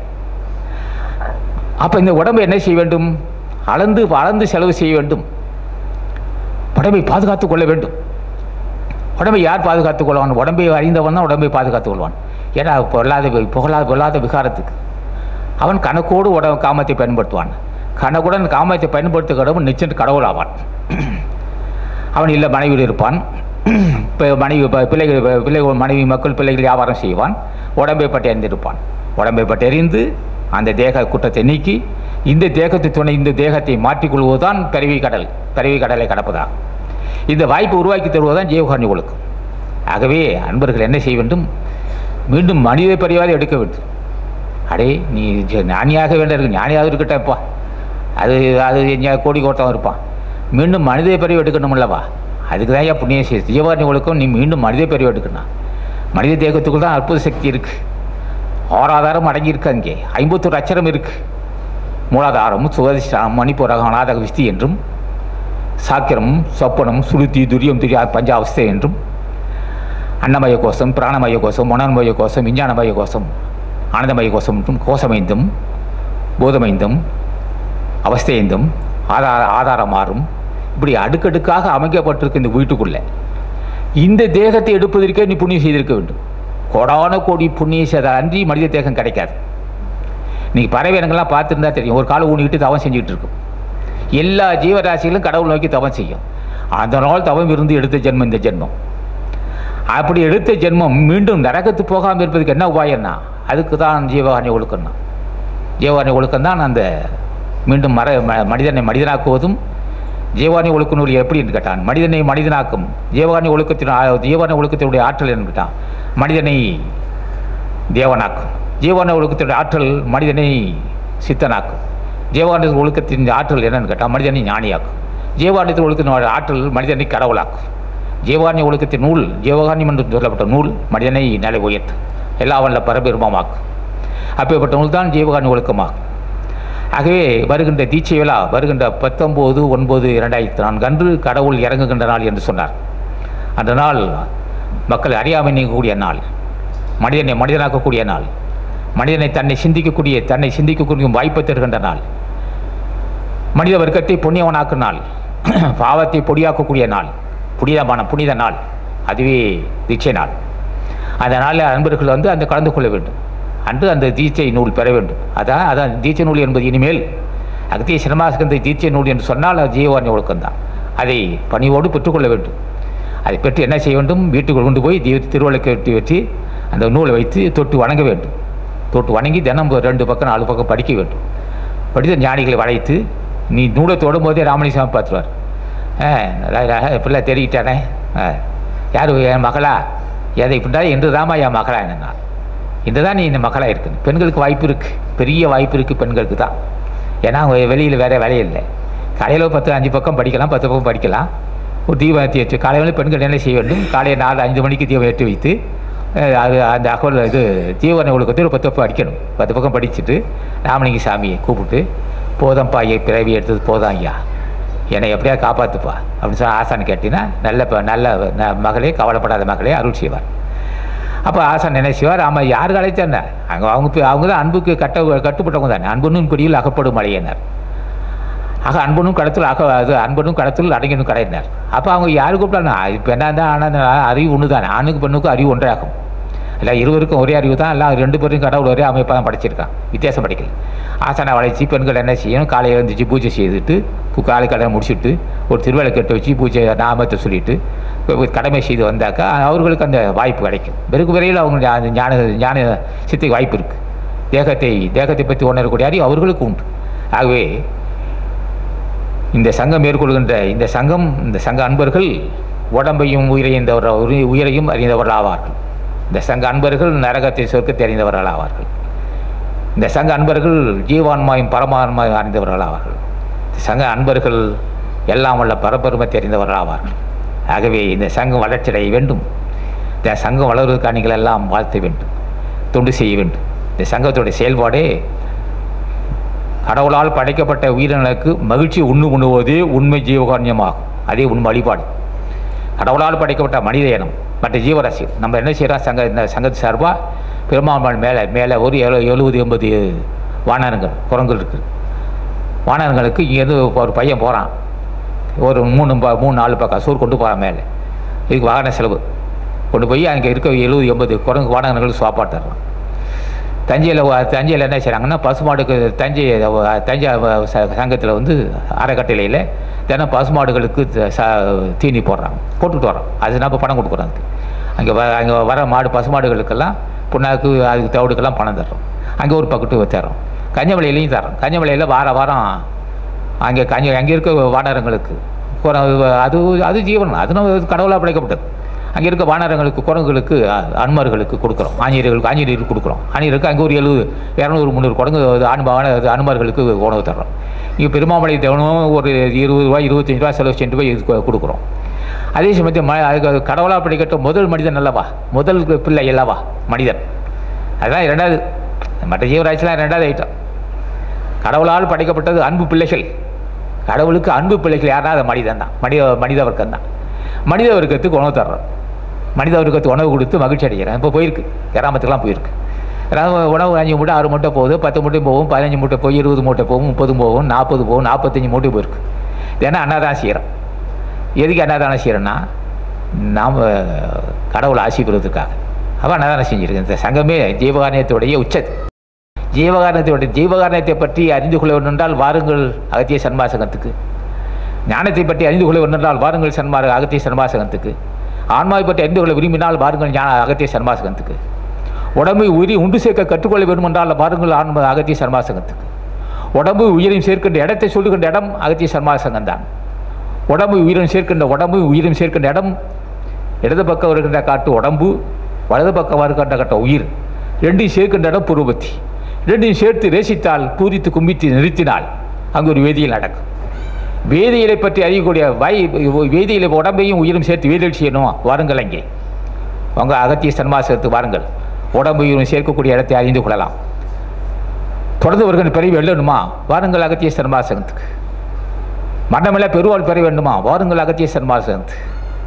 அப்போ இந்த உடம்பை என்ன செய்ய வேண்டும் அளந்து அளந்து செலவு செய்ய வேண்டும் உடம்பை பாதுகாத்துக் கொள்ள வேண்டும் உடம்பை யார் பாதுகாத்துக் கொள்வான் உடம்பை அறிந்தவன் தான் உடம்பை பாதுகாத்துக் கொள்வான் ஏன்னா பொல்லாத புகழாத பொல்லாத விகாரத்துக்கு அவன் கணக்கோடு உட காமத்தை பயன்படுத்துவான் கணக்குடன் காமத்தை பயன்படுத்த கடவுள் நிச்சயம் கடவுள் ஆவான் அவன் இல்லை மனைவியில் இருப்பான் இப்போ மனைவி இப்போ பிள்ளைகள் இப்போ பிள்ளைகள் மனைவி மக்கள் பிள்ளைகள் வியாபாரம் செய்வான் உடம்பை பற்றி அறிந்திருப்பான் உடம்பை பற்றி அறிந்து அந்த தேக குற்றத்தை நீக்கி இந்த தேகத்தை துணை இந்த தேகத்தை மாற்றிக்கொள்வதுதான் பிறவி கடல் பிறவி கடலை கடப்பதாகும் இந்த வாய்ப்பை உருவாக்கி தருவதுதான் ஜீவகாரணி ஒழுக்கம் ஆகவே அன்பர்கள் என்ன செய்ய வேண்டும் மீண்டும் மனித பரிவாரை எடுக்க வேண்டும் அடே நீ ஜ- ஞானியாக வேண்ட இருக்கு ஞானியாக இருக்கட்டப்பா அது அது எங்கேயா கோடி கோட்டம் இருப்பான் மீண்டும் மனித பிரிவு எடுக்கணும்லவா அதுக்கு தான் ஏன் புண்ணியம் செய்யுது ஜீவாரணி ஒழுக்கம் நீ மீண்டும் மனித பிரிவு எடுக்கணும் மனித தேகத்துக்குள் தான் அற்புத சக்தி இருக்குது ஆறாதாரம் அடங்கியிருக்கு அங்கே ஐம்பத்தொரு அச்சரம் இருக்குது மூலாதாரம் சுகதிஷ்டானம் மணிப்புரகம் அநாதக விஸ்தி என்றும் சாக்கிரம் சொப்பனம் சுளுத்தி துரியம் துரியா பஞ்சாவஸ்தை என்றும் அன்னமய கோஷம் பிராணமய கோஷம் மனோன்மய கோஷம் விஞ்ஞானமய கோஷம் ஆனந்தமய கோஷம் என்றும் கோஷமைந்தும் போதமைந்தும் அவஸ்தைந்தும் ஆதார ஆதாரம் மாறும் இப்படி அடுக்கடுக்காக அமைக்கப்பட்டிருக்கு இந்த வீட்டுக்குள்ளே இந்த தேகத்தை எடுப்பதற்கே நீ புண்ணியம் செய்திருக்க வேண்டும் கோடான கோடி புண்ணிய செய்த அன்றி மனித தேகம் கிடைக்காது நீங்கள் பறவை இனங்கள்லாம் பார்த்துருந்தா தெரியும் ஒரு காலை ஊனிக்கிட்டு தவம் செஞ்சுக்கிட்டு இருக்கும் எல்லா ஜீவராசிகளும் கடவுள் நோக்கி தவம் செய்யும் அந்த நாள் தவம் இருந்து எடுத்த ஜென்மம் இந்த ஜென்மம் அப்படி எடுத்த ஜென்மம் மீண்டும் நரகத்து போகாமல் இருப்பதுக்கு என்ன உபாயம்னா அதுக்கு தான் ஜீவகாரணி ஒழுக்கம்னா ஜீவகாரணி ஒழுக்கம் தான் அந்த மீண்டும் மர ம- மனிதனை மனிதனாக்குவதும் ஜீவானி ஒழுக்க நூல் எப்படி என்று கேட்டான் மனிதனை மனிதனாக்கும் ஜீவானி ஒழுக்கத்தின் ஆ- ஜீவானி ஒழுக்கத்தினுடைய ஆற்றல் என்று கேட்டான் மனிதனை தேவனாக்கும் ஜீவான ஒழுக்கத்தினுடைய ஆற்றல் மனிதனை சித்தனாக்கும் ஜீவான ஒழுக்கத்தின் ஆற்றல் என்னன்னு கேட்டால் மனிதனை ஞானியாக்கும் ஜீவானியத்தின் ஒழுக்கத்தினுடைய ஆற்றல் மனிதனை கடவுளாக்கும் ஜீவானிய ஒழுக்கத்தின் நூல் ஜீவகானியம் என்று சொல்லப்பட்ட நூல் மனிதனை நிலை உயர்த்தும் எல்லா வல்ல பரபெருமமாக்கும் அப்பேற்பட்ட நூல் தான் ஜீவகானி ஒழுக்கமாகும் ஆகவே வருகின்ற தீட்சை விழா வருகின்ற பத்தொம்போது ஒன்பது இரண்டாயிரத்தி நான்கு அன்று கடவுள் இறங்குகின்ற நாள் என்று சொன்னார் அந்த நாள் மக்கள் அறியாமை நீங்கக்கூடிய நாள் மனிதனை மனிதனாக்கக்கூடிய நாள் மனிதனை தன்னை சிந்திக்கக்கூடிய தன்னை சிந்திக்கக்கூடிய வாய்ப்பை தருகின்ற நாள் மனித வர்க்கத்தை புண்ணியவனாக்கும் நாள் பாவத்தை பொடியாக்கக்கூடிய நாள் புனிதமான புனித நாள் அதுவே தீட்சை நாள் அந்த நாளில் அன்பர்கள் வந்து அந்த கலந்து கொள்ள வேண்டும் அன்று அந்த தீட்சை நூல் பெற வேண்டும் அதான் அதான் தீட்சை நூல் என்பது இனிமேல் அகத்திய சிரமாசகந்த தீட்சை நூல் என்று சொன்னால் அது ஜீவவாணி ஒழுக்கம்தான் அதை பணிவோடு பெற்றுக்கொள்ள வேண்டும் அதை பெற்று என்ன செய்ய வேண்டும் வீட்டுக்குள் கொண்டு போய் தீ திருவள்ளுக்கு வெட்டி வச்சு அந்த நூலை வைத்து தொட்டு வணங்க வேண்டும் தொட்டு வணங்கி தினம் ஒரு ரெண்டு பக்கம் நாலு பக்கம் படிக்க வேண்டும் படித்த ஞானிகளை வளைத்து நீ நூலை தொடும் போதே ராமலிசாமி பார்த்துருவார் ஆ இப்படில தெரிவிட்டானே ஆ யார் என் மகளா எதை இப்படிடா என்று தாமா என் மகளா என்னன்னா இன்று தான் நீ இந்த மகளாக இருக்குது பெண்களுக்கு வாய்ப்பு இருக்குது பெரிய வாய்ப்பு இருக்குது பெண்களுக்கு தான் ஏன்னா அவங்க வெளியில் வேறு வேலையே இல்லை காலையில் பத்து அஞ்சு பக்கம் படிக்கலாம் பத்து பக்கம் படிக்கலாம் ஒரு தீபம் ஏற்றி வச்சு காலையில் பெண்கள் என்ன செய்ய வேண்டும் காலையில் நாலு அஞ்சு மணிக்கு தீபம் ஏற்றி வைத்து அஹ், அது அந்த அகவல் இது ஜீவனை ஒழுக்கத்தை ஒரு பத்து பக்கம் படிக்கணும் பத்து பக்கம் படிச்சுட்டு ராமலிங்க சாமியை கூப்பிட்டு போதம்பா ஐயா பிறவி எடுத்தது போதும் ஐயா என்னை எப்படியா காப்பாற்றுப்பா அப்படின்னு சொல்லி ஆசான் கேட்டிங்கன்னா நல்ல ப- நல்ல ந- மகளே கவலைப்படாத மகளே அருள் செய்வார் அப்போ ஆசான் என்ன செய்வார் ஆமாம் யார் அழைத்தானே அங்கே அவங்க பே- அவங்க தான் அன்புக்கு கட்ட கட்டுப்பட்டவங்க தானே அன்பனும் பிடியில் அகப்படும் மலையினர் ஆக அன்பனும் கடத்தில் அக அது அன்பனும் கடத்தில் அடங்கினும் கடையினர் அப்போ அவங்க யார் கூப்பிட்டாங்க இப்போ என்ன தான் ஆனால் அறிவு ஒன்று தானே ஆணுக்கு பெண்ணுக்கும் அறிவு ஒன்றாகும் எல்லாம் இருவருக்கும் ஒரே அறிவு தான் எல்லாம் ரெண்டு பேரும் கடவுள் ஒரே அமைப்பாக தான் படைச்சிருக்கான் வித்தியாசம் படிக்கல ஆசனை வளைச்சி பெண்கள் என்ன செய்யணும் காலையில் எழுந்திரிச்சு பூஜை செய்துட்டு கு- காலை கடனை முடிச்சுட்டு ஒரு திருவிழா கட்டு வச்சு பூஜை நாமத்தை சொல்லிட்டு இப்ப கடமை செய்து வந்தாக்கா அவர்களுக்கு அந்த வாய்ப்பு கிடைக்கும் வெறுக்கு விரையில் அவங்களுடைய அந்த ஞான ஞான சித்திக்கு வாய்ப்பு இருக்குது தேகத்தை தேகத்தை பற்றி உணரக்கூடிய அறிவு அவர்களுக்கு உண்டு ஆகவே இந்த சங்கம் மேற்கொள்கின்ற இந்த சங்கம் இந்த சங்க அன்பர்கள் உடம்பையும் உயிரைந்தவர் உயிரையும் அறிந்தவர்கள் ஆவார்கள் இந்த சங்க அன்பர்கள் நரகத்தை சொர்க்கத்தை அறிந்தவர்கள் ஆவார்கள் இந்த சங்க அன்பர்கள் ஜீவான்மாயும் பரமான்மாயும் அறிந்தவர்கள் ஆவார்கள் இந்த சங்க அன்பர்கள் எல்லாம் வல்ல பரபெருமை தெரிந்தவர்கள் ஆவார்கள் ஆகவே இந்த சங்கம் வளர்ச்சியடைய வேண்டும் இந்த சங்கம் வளர்வதற்காக நீங்கள் எல்லாம் வாழ்த்த வேண்டும் தொண்டு செய்ய வேண்டும் இந்த சங்கத்துடைய செயல்பாடே கடவுளால் படைக்கப்பட்ட உயிரினங்களுக்கு மகிழ்ச்சி உண்ணு உண்ணுவதே உண்மை ஜீவகாரண்யமாகும் அதே உண்மை வழிபாடு கடவுளால் படைக்கப்பட்ட மனித இனம் மற்ற ஜீவராசி நம்ம என்ன செய்கிறோம் சங்க இந்த சங்கத்து சார்பாக பெருமாள் மேலே மேலே ஒரு எழு எழுபது எண்பது வானரங்கள் குரங்குகள் இருக்குது வானரங்களுக்கு இங்கேருந்து ஒரு பையன் போகிறான் ஒரு மூணு ப- மூணு நாலு பக்கம் சூர் கொண்டு போகிறான் மேலே இதுக்கு வாகன செலவு கொண்டு போய் அங்கே இருக்க எழுபது எண்பது குரங்கு வானரங்களுக்கு சாப்பாடு தர்றான் தஞ்சையில் தஞ்சையில் என்ன செய்கிறாங்கன்னா பசுமாடுக்கு தஞ்சை அஹ், தஞ்சை சங்கத்தில் வந்து அறக்கட்டளையில் தினம் பசுமாடுகளுக்கு த- ச தீனி போடுறாங்க போட்டுட்டு வரோம் அது நம்ம பணம் கொடுக்குறோம் அதுக்கு அங்கே வ அங்கே வர மாடு பசுமாடுகளுக்கெல்லாம் புண்ணாக்கு அதுக்கு தவிடுக்கெல்லாம் பணம் தர்றோம் அங்கே ஒரு பக்கெட்டு தரோம் கஞ்சமலையிலையும் தரோம் கஞ்சமலையில் வார வாரம் அங்கே கஞ்சி அங்கே இருக்க வானரங்களுக்கு குர- அது அது ஜீவன் அது நம்ம கடவுளாக படைக்கப்பட்டது அங்கே இருக்க வானரங்களுக்கு குரங்குகளுக்கு அ- அனுமர்களுக்கு கொடுக்குறோம் ஆஞ்சநேயர்களுக்கு ஆஞ்சநேயருக்கு கொடுக்குறோம் ஆஞ்சநேயருக்கு அங்கே ஒரு எழுபது இரநூறு முந்நூறு குரங்கு அது அனுபவ அது அனுமர்களுக்கு உணவு தர்றோம் இங்கே பெருமாமலை தினமும் ஒரு இருபது ரூபாய் இருபத்தஞ்சி ரூபா செலவு செஞ்சு போய் இதுக்கு கொடுக்குறோம் அதே சமயத்தில் ம அதுக்கு கடவுளாக படைக்கப்பட்ட முதல் மனிதன் அல்லவா முதல் பிள்ளை அல்லவா மனிதன் அதுதான் இரண்டாவது மற்ற ஜீவராசிலாம் ரெண்டாவது ஐட்டம் கடவுளால் படைக்கப்பட்டது அன்பு பிள்ளைகள் கடவுளுக்கு அன்பு பிள்ளைகள் யாருன்னா அது மனிதன் தான் மனித மனித வர்க்கம் தான் மனித வர்க்கத்துக்கு உணவு தர்றோம் மனித வர்க்கத்துக்கு உணவு கொடுத்து மகிழ்ச்சி அடைகிறேன் இப்போ போயிருக்கு கிராமத்துக்குலாம் போயிருக்கு அதாவது உணவு அஞ்சு மூட்டை ஆறு மூட்டை போகுது பத்து மூட்டை போகும் பதினஞ்சு மூட்டை போய் இருபது மூட்டை போகும் முப்பது போகும் நாற்பது போகும் நாற்பத்தஞ்சு மூட்டை போயிருக்கு ஏன்னா அன்னதானம் செய்கிறோம் எதுக்கு அன்னதானம் செய்கிறோன்னா நாம் கடவுளை ஆசி பெறுவதற்காக அவன் அன்னதானம் செஞ்சுருக்கேன் இந்த சங்கமே ஜீவகாரியத்துடைய உச்சது ஜீவகாரணத்தையோட ஜீவகாரணத்தை பற்றி அறிந்து கொள்ள வேண்டும் என்றால் வாருங்கள் அகத்திய சன்மாசகத்துக்கு ஞானத்தை பற்றி அறிந்து கொள்ள வேண்டும் என்றால் வாருங்கள் சன்மார அகத்திய சன்மாசகத்துக்கு ஆன்மாவை பற்றி அறிந்து கொள்ள விரும்பினால் வாருங்கள் ஞான அகத்திய சன்மாசகத்துக்கு உடம்பை உயிரி உண்டு சேர்க்க கற்றுக்கொள்ள வேண்டும் என்றால் வாருங்கள் ஆன்ம அகத்திய சன்மாசகத்துக்கு உடம்பு உயிரையும் சேர்க்கின்ற இடத்தை சொல்லுகின்ற இடம் அகத்திய சன்மாசகம் தான் உடம்பு உயிரும் சேர்க்கின்ற உடம்பு உயிரும் சேர்க்கின்ற இடம் இடது பக்கம் வருகின்ற காட்டு உடம்பு வலது பக்கம் வருகின்ற காட்ட உயிர் ரெண்டையும் சேர்க்கின்ற இடம் பூர்வபத்தி ரெண்டையும் சேர்த்து ரேசித்தால் பூரித்து கும்பித்து நிறுத்தினால் அங்கு ஒரு வேதியியல் நடக்கும் வேதியியலை பற்றி அறியக்கூடிய வாய் வேதியியலை உடம்பையும் உயிரும் சேர்த்து வேதியியல் செய்யணும் வாருங்கள் அங்கே உங்கள் அகத்திய சன்மாசத்துக்கு வாருங்கள் உடம்பு உயிரும் சேர்க்கக்கூடிய இடத்தை அறிந்து கொள்ளலாம் தொடர்ந்து வருகின்ற பிறவி எழுதணுமா வாருங்கள் அகத்திய சன்மாசகத்துக்கு மரணமில்ல பெருவாள் பெற வேண்டுமா வாருங்கள் அகத்திய சன்மாசகத்துக்கு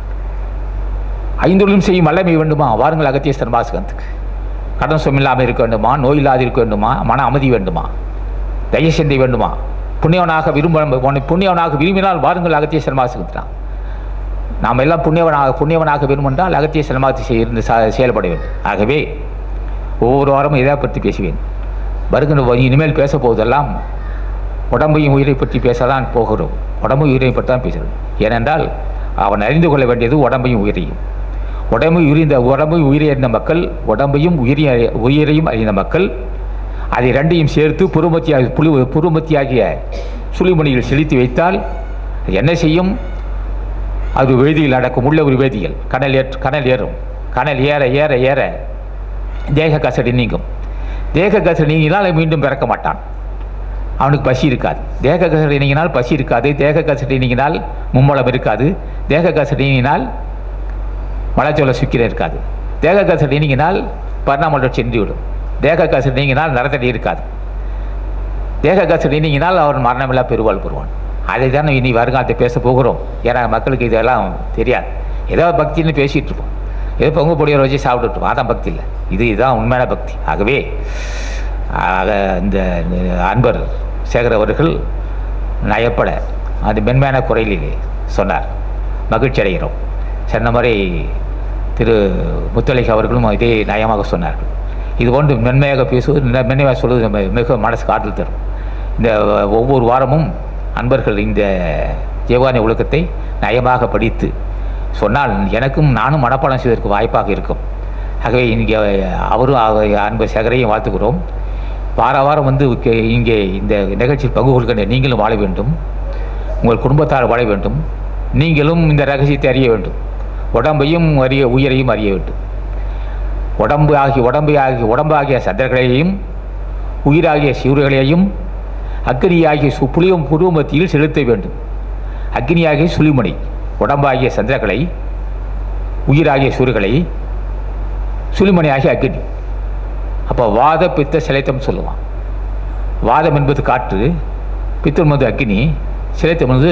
ஐந்தொழிலும் செய்யும் வல்லமை வேண்டுமா வாருங்கள் அகத்திய சன்மாசகத்துக்கு கடன் சுமை இல்லாமல் இருக்க வேண்டுமா நோய் இல்லாது இருக்க வேண்டுமா மன அமைதி வேண்டுமா தயசிந்தை வேண்டுமா புண்ணியவனாக விரும்ப உன்னை புண்ணியவனாக விரும்பினால் வாருங்கள் அகத்திய சன்மாசகத்தான் நாம் எல்லாம் புண்ணியவனாக புண்ணியவனாக விரும்பென்றால் அகத்திய சன்மாசத்தை செய்- இருந்து ச- செயல்பட வேண்டும் ஆகவே ஒவ்வொரு வாரமும் இதை பற்றி பேசுவேன் வருகின்ற வ- இனிமேல் பேச போவதெல்லாம் உடம்பையும் உயிரை பற்றி பேசதான் போகிறோம் உடம்பு உயிரை பற்றி தான் பேசுகிறோம் ஏனென்றால் அவன் அறிந்து கொள்ள வேண்டியது உடம்பையும் உயிரையும் உடம்பு உயிரிந்த உடம்பையும் உயிரை அறிந்த மக்கள் உடம்பையும் உயிரி உயிரையும் அறிந்த மக்கள் அதை ரெண்டையும் சேர்த்து புருமத்தியாக புழு புருமத்தியாகிய சுழிமணியில் செலுத்தி வைத்தால் அது என்ன செய்யும் அது வேதியில் நடக்கும் உள்ள ஒரு வேதியியல் கடல் ஏற் கடல் ஏறும் கடல் ஏற ஏற ஏற தேக கசடி நீங்கும் தேக கசடி நீங்கினால் மீண்டும் பிறக்க மாட்டான் அவனுக்கு பசி இருக்காது தேக கசடி நீங்கினால் பசி இருக்காது தேக கசடி நீங்கினால் மும்மலம் இருக்காது தேக கசடி நீங்கினால் மலைச்சோள சுக்கிரம் இருக்காது தேக கசடி நீங்கினால் பரிணாமலோட சென்று விடும் தேக கசடி நீங்கினால் நரத்தடி இருக்காது தேக கசடி நீங்கினால் அவன் மரணமில்லா பெருவாள் பெறுவான் அதை தான் இனி வருங்காலத்தை பேச போகிறோம் ஏன்னா மக்களுக்கு இதெல்லாம் தெரியாது ஏதோ பக்தின்னு பேசிகிட்டு இருப்போம் ஏதோ பொங்கு பொடியை வச்சு சாப்பிட்டுட்டு இருப்போம் அதான் பக்தி இல்லை இது இதுதான் உண்மையான பக்தி ஆகவே ஆக இந்த அன்பர் சேகர் அவர்கள் நயப்பட அது மென்மையான குரலிலே சொன்னார் மகிழ்ச்சி அடைகிறோம் சொன்ன மாதிரி திரு முத்தலிக அவர்களும் இதே நயமாக சொன்னார்கள் இது போன்று மென்மையாக பேசுவது ந- மென்மையாக சொல்வது நம்ம மிக மனசுக்கு ஆற்றல் தரும் இந்த ஒவ்வொரு வாரமும் அன்பர்கள் இந்த ஜீவானி ஒழுக்கத்தை நயமாக படித்து சொன்னால் எனக்கும் நானும் மனப்பாடம் செய்வதற்கு வாய்ப்பாக இருக்கும் ஆகவே இங்கே அவரும் அவ- அன்பர் சேகரையும் வாழ்த்துக்கிறோம் வார வாரம் வந்து இங்கே- இங்கே இந்த நிகழ்ச்சியில் பங்கு கொள்கின்ற நீங்களும் வாழ வேண்டும் உங்கள் குடும்பத்தார் வாழ வேண்டும் நீங்களும் இந்த ரகசியத்தை அறிய வேண்டும் உடம்பையும் அறிய உயிரையும் அறிய வேண்டும் உடம்பு ஆகி உடம்பு ஆகி உடம்பாகிய சந்திரகளையும் உயிராகிய சிவர்களையும் அக்னியாகிய சு புளியம் புருவமத்தியில் செலுத்த வேண்டும் அக்னியாகிய சுழிமணி உடம்பாகிய சந்திரகளை உயிராகிய சூறுகளை சுழிமணியாகிய அக்னி அப்போ வாத பித்த சிலைத்தம் சொல்லுவான் வாதம் என்பது காற்று பித்தம் என்பது அக்னி சிலைத்தம் என்பது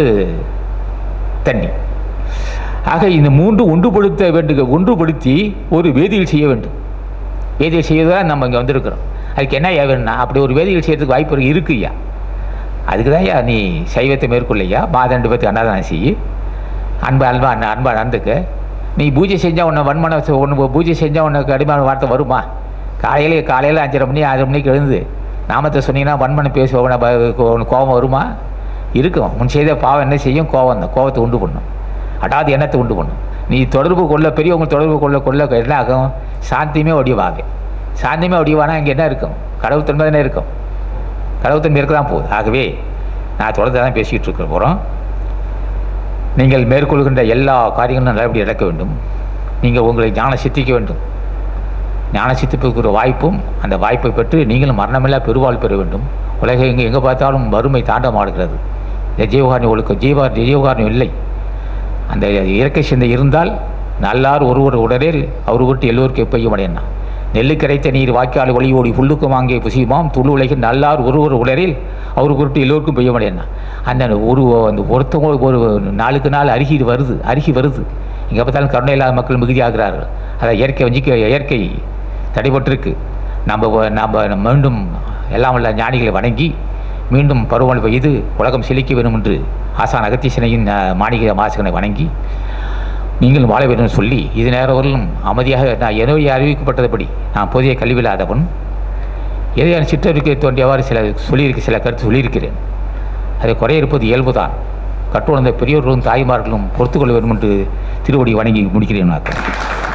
தண்ணி ஆக இந்த மூன்று ஒன்றுபடுத்த வேண்டும் ஒன்றுபடுத்தி ஒரு வேதியியல் செய்ய வேண்டும் வேதியியல் செய்யதான் நம்ம இங்கே வந்திருக்கிறோம் அதுக்கு என்ன வேணும்னா அப்படி ஒரு வேதியியல் செய்யறதுக்கு வாய்ப்பு இருக்குய்யா அதுக்கு தான் ஐயா நீ சைவத்தை மேற்கொள்ளையா மாதண்டு பத்து அன்னதானம் செய்யு அன்பு அன்பா அன்பா அன்பா நடந்துக்க நீ பூஜை செஞ்சால் உன்னை வன்மன ஒன்று பூஜை செஞ்சால் உனக்கு அடிமான வார்த்தை வருமா காலையில் காலையில் அஞ்சரை மணி ஆறு மணிக்கு எழுந்து நாமத்தை சொன்னீங்கன்னா வன்மனை பேசுவோம் உனக்கு கோபம் வருமா இருக்கும் முன் செய்த பாவம் என்ன செய்யும் கோபம் தான் கோபத்தை உண்டு பண்ணும் அடாது எண்ணத்தை உண்டு பண்ணும் நீ தொடர்பு கொள்ள பெரியவங்க தொடர்பு கொள்ள கொள்ள என்ன ஆகும் சாந்தியுமே ஒடிவாக சாந்தியுமே ஒடிவானா இங்கே என்ன இருக்கும் கடவுள் தன்மை தானே இருக்கும் கடவுள் தன்மை இருக்க தான் போகுது ஆகவே நான் தொடர்ந்து தான் பேசிக்கிட்டு இருக்க போகிறோம் நீங்கள் மேற்கொள்கின்ற எல்லா காரியங்களும் நல்லபடி நடக்க வேண்டும் நீங்கள் உங்களை ஞான சித்திக்க வேண்டும் ஞான சித்திப்புக்கு ஒரு வாய்ப்பும் அந்த வாய்ப்பை பெற்று நீங்களும் மரணமில்லா பெருவாழ் பெற வேண்டும் உலகம் எங்கே எங்கே பார்த்தாலும் வறுமை தாண்டமாடுகிறது இந்த ஜீவகாரணி ஒழுக்கம் ஜீவா ஜீவகாரணம் இல்லை அந்த இயற்கை சிந்தை இருந்தால் நல்லார் ஒருவர் உடலில் அவர் விட்டு எல்லோருக்கும் எப்பையும் அடையனா நெல்லு கரைத்த நீர் வாய்க்கால் ஒளி ஓடி புல்லுக்கு வாங்கிய புசியுமாம் துளு உலகில் நல்லார் ஒருவர் உடலில் அவர் விட்டு எல்லோருக்கும் பெய்ய அடையனா அந்த ஒரு அந்த ஒருத்தவங்க ஒரு நாளுக்கு நாள் அருகி வருது அருகி வருது இங்கே பார்த்தாலும் கருணை இல்லாத மக்கள் மிகுதியாகிறார்கள் அதை இயற்கை வஞ்சிக்க இயற்கை தடைபட்டிருக்கு நம்ம நம்ம மீண்டும் எல்லாம் உள்ள ஞானிகளை வணங்கி மீண்டும் பருவமழை பெய்து உலகம் செழிக்க வேண்டும் என்று ஆசான் அகத்தீசனையின் மாணிக மாசகனை வணங்கி நீங்களும் வாழ வேண்டும் சொல்லி இது நேரம் வரலும் அமைதியாக நான் எனவே அறிவிக்கப்பட்டதுபடி நான் புதிய கல்வியில்லாதவன் எதையான சிற்றறிக்கை தோன்றியவாறு சில சொல்லியிருக்க சில கருத்து சொல்லியிருக்கிறேன் அதை குறைய இருப்பது இயல்புதான் கற்றுணர்ந்த பெரியோர்களும் தாய்மார்களும் பொறுத்துக்கொள்ள வேண்டும் என்று திருவடி வணங்கி முடிக்கிறேன் நான்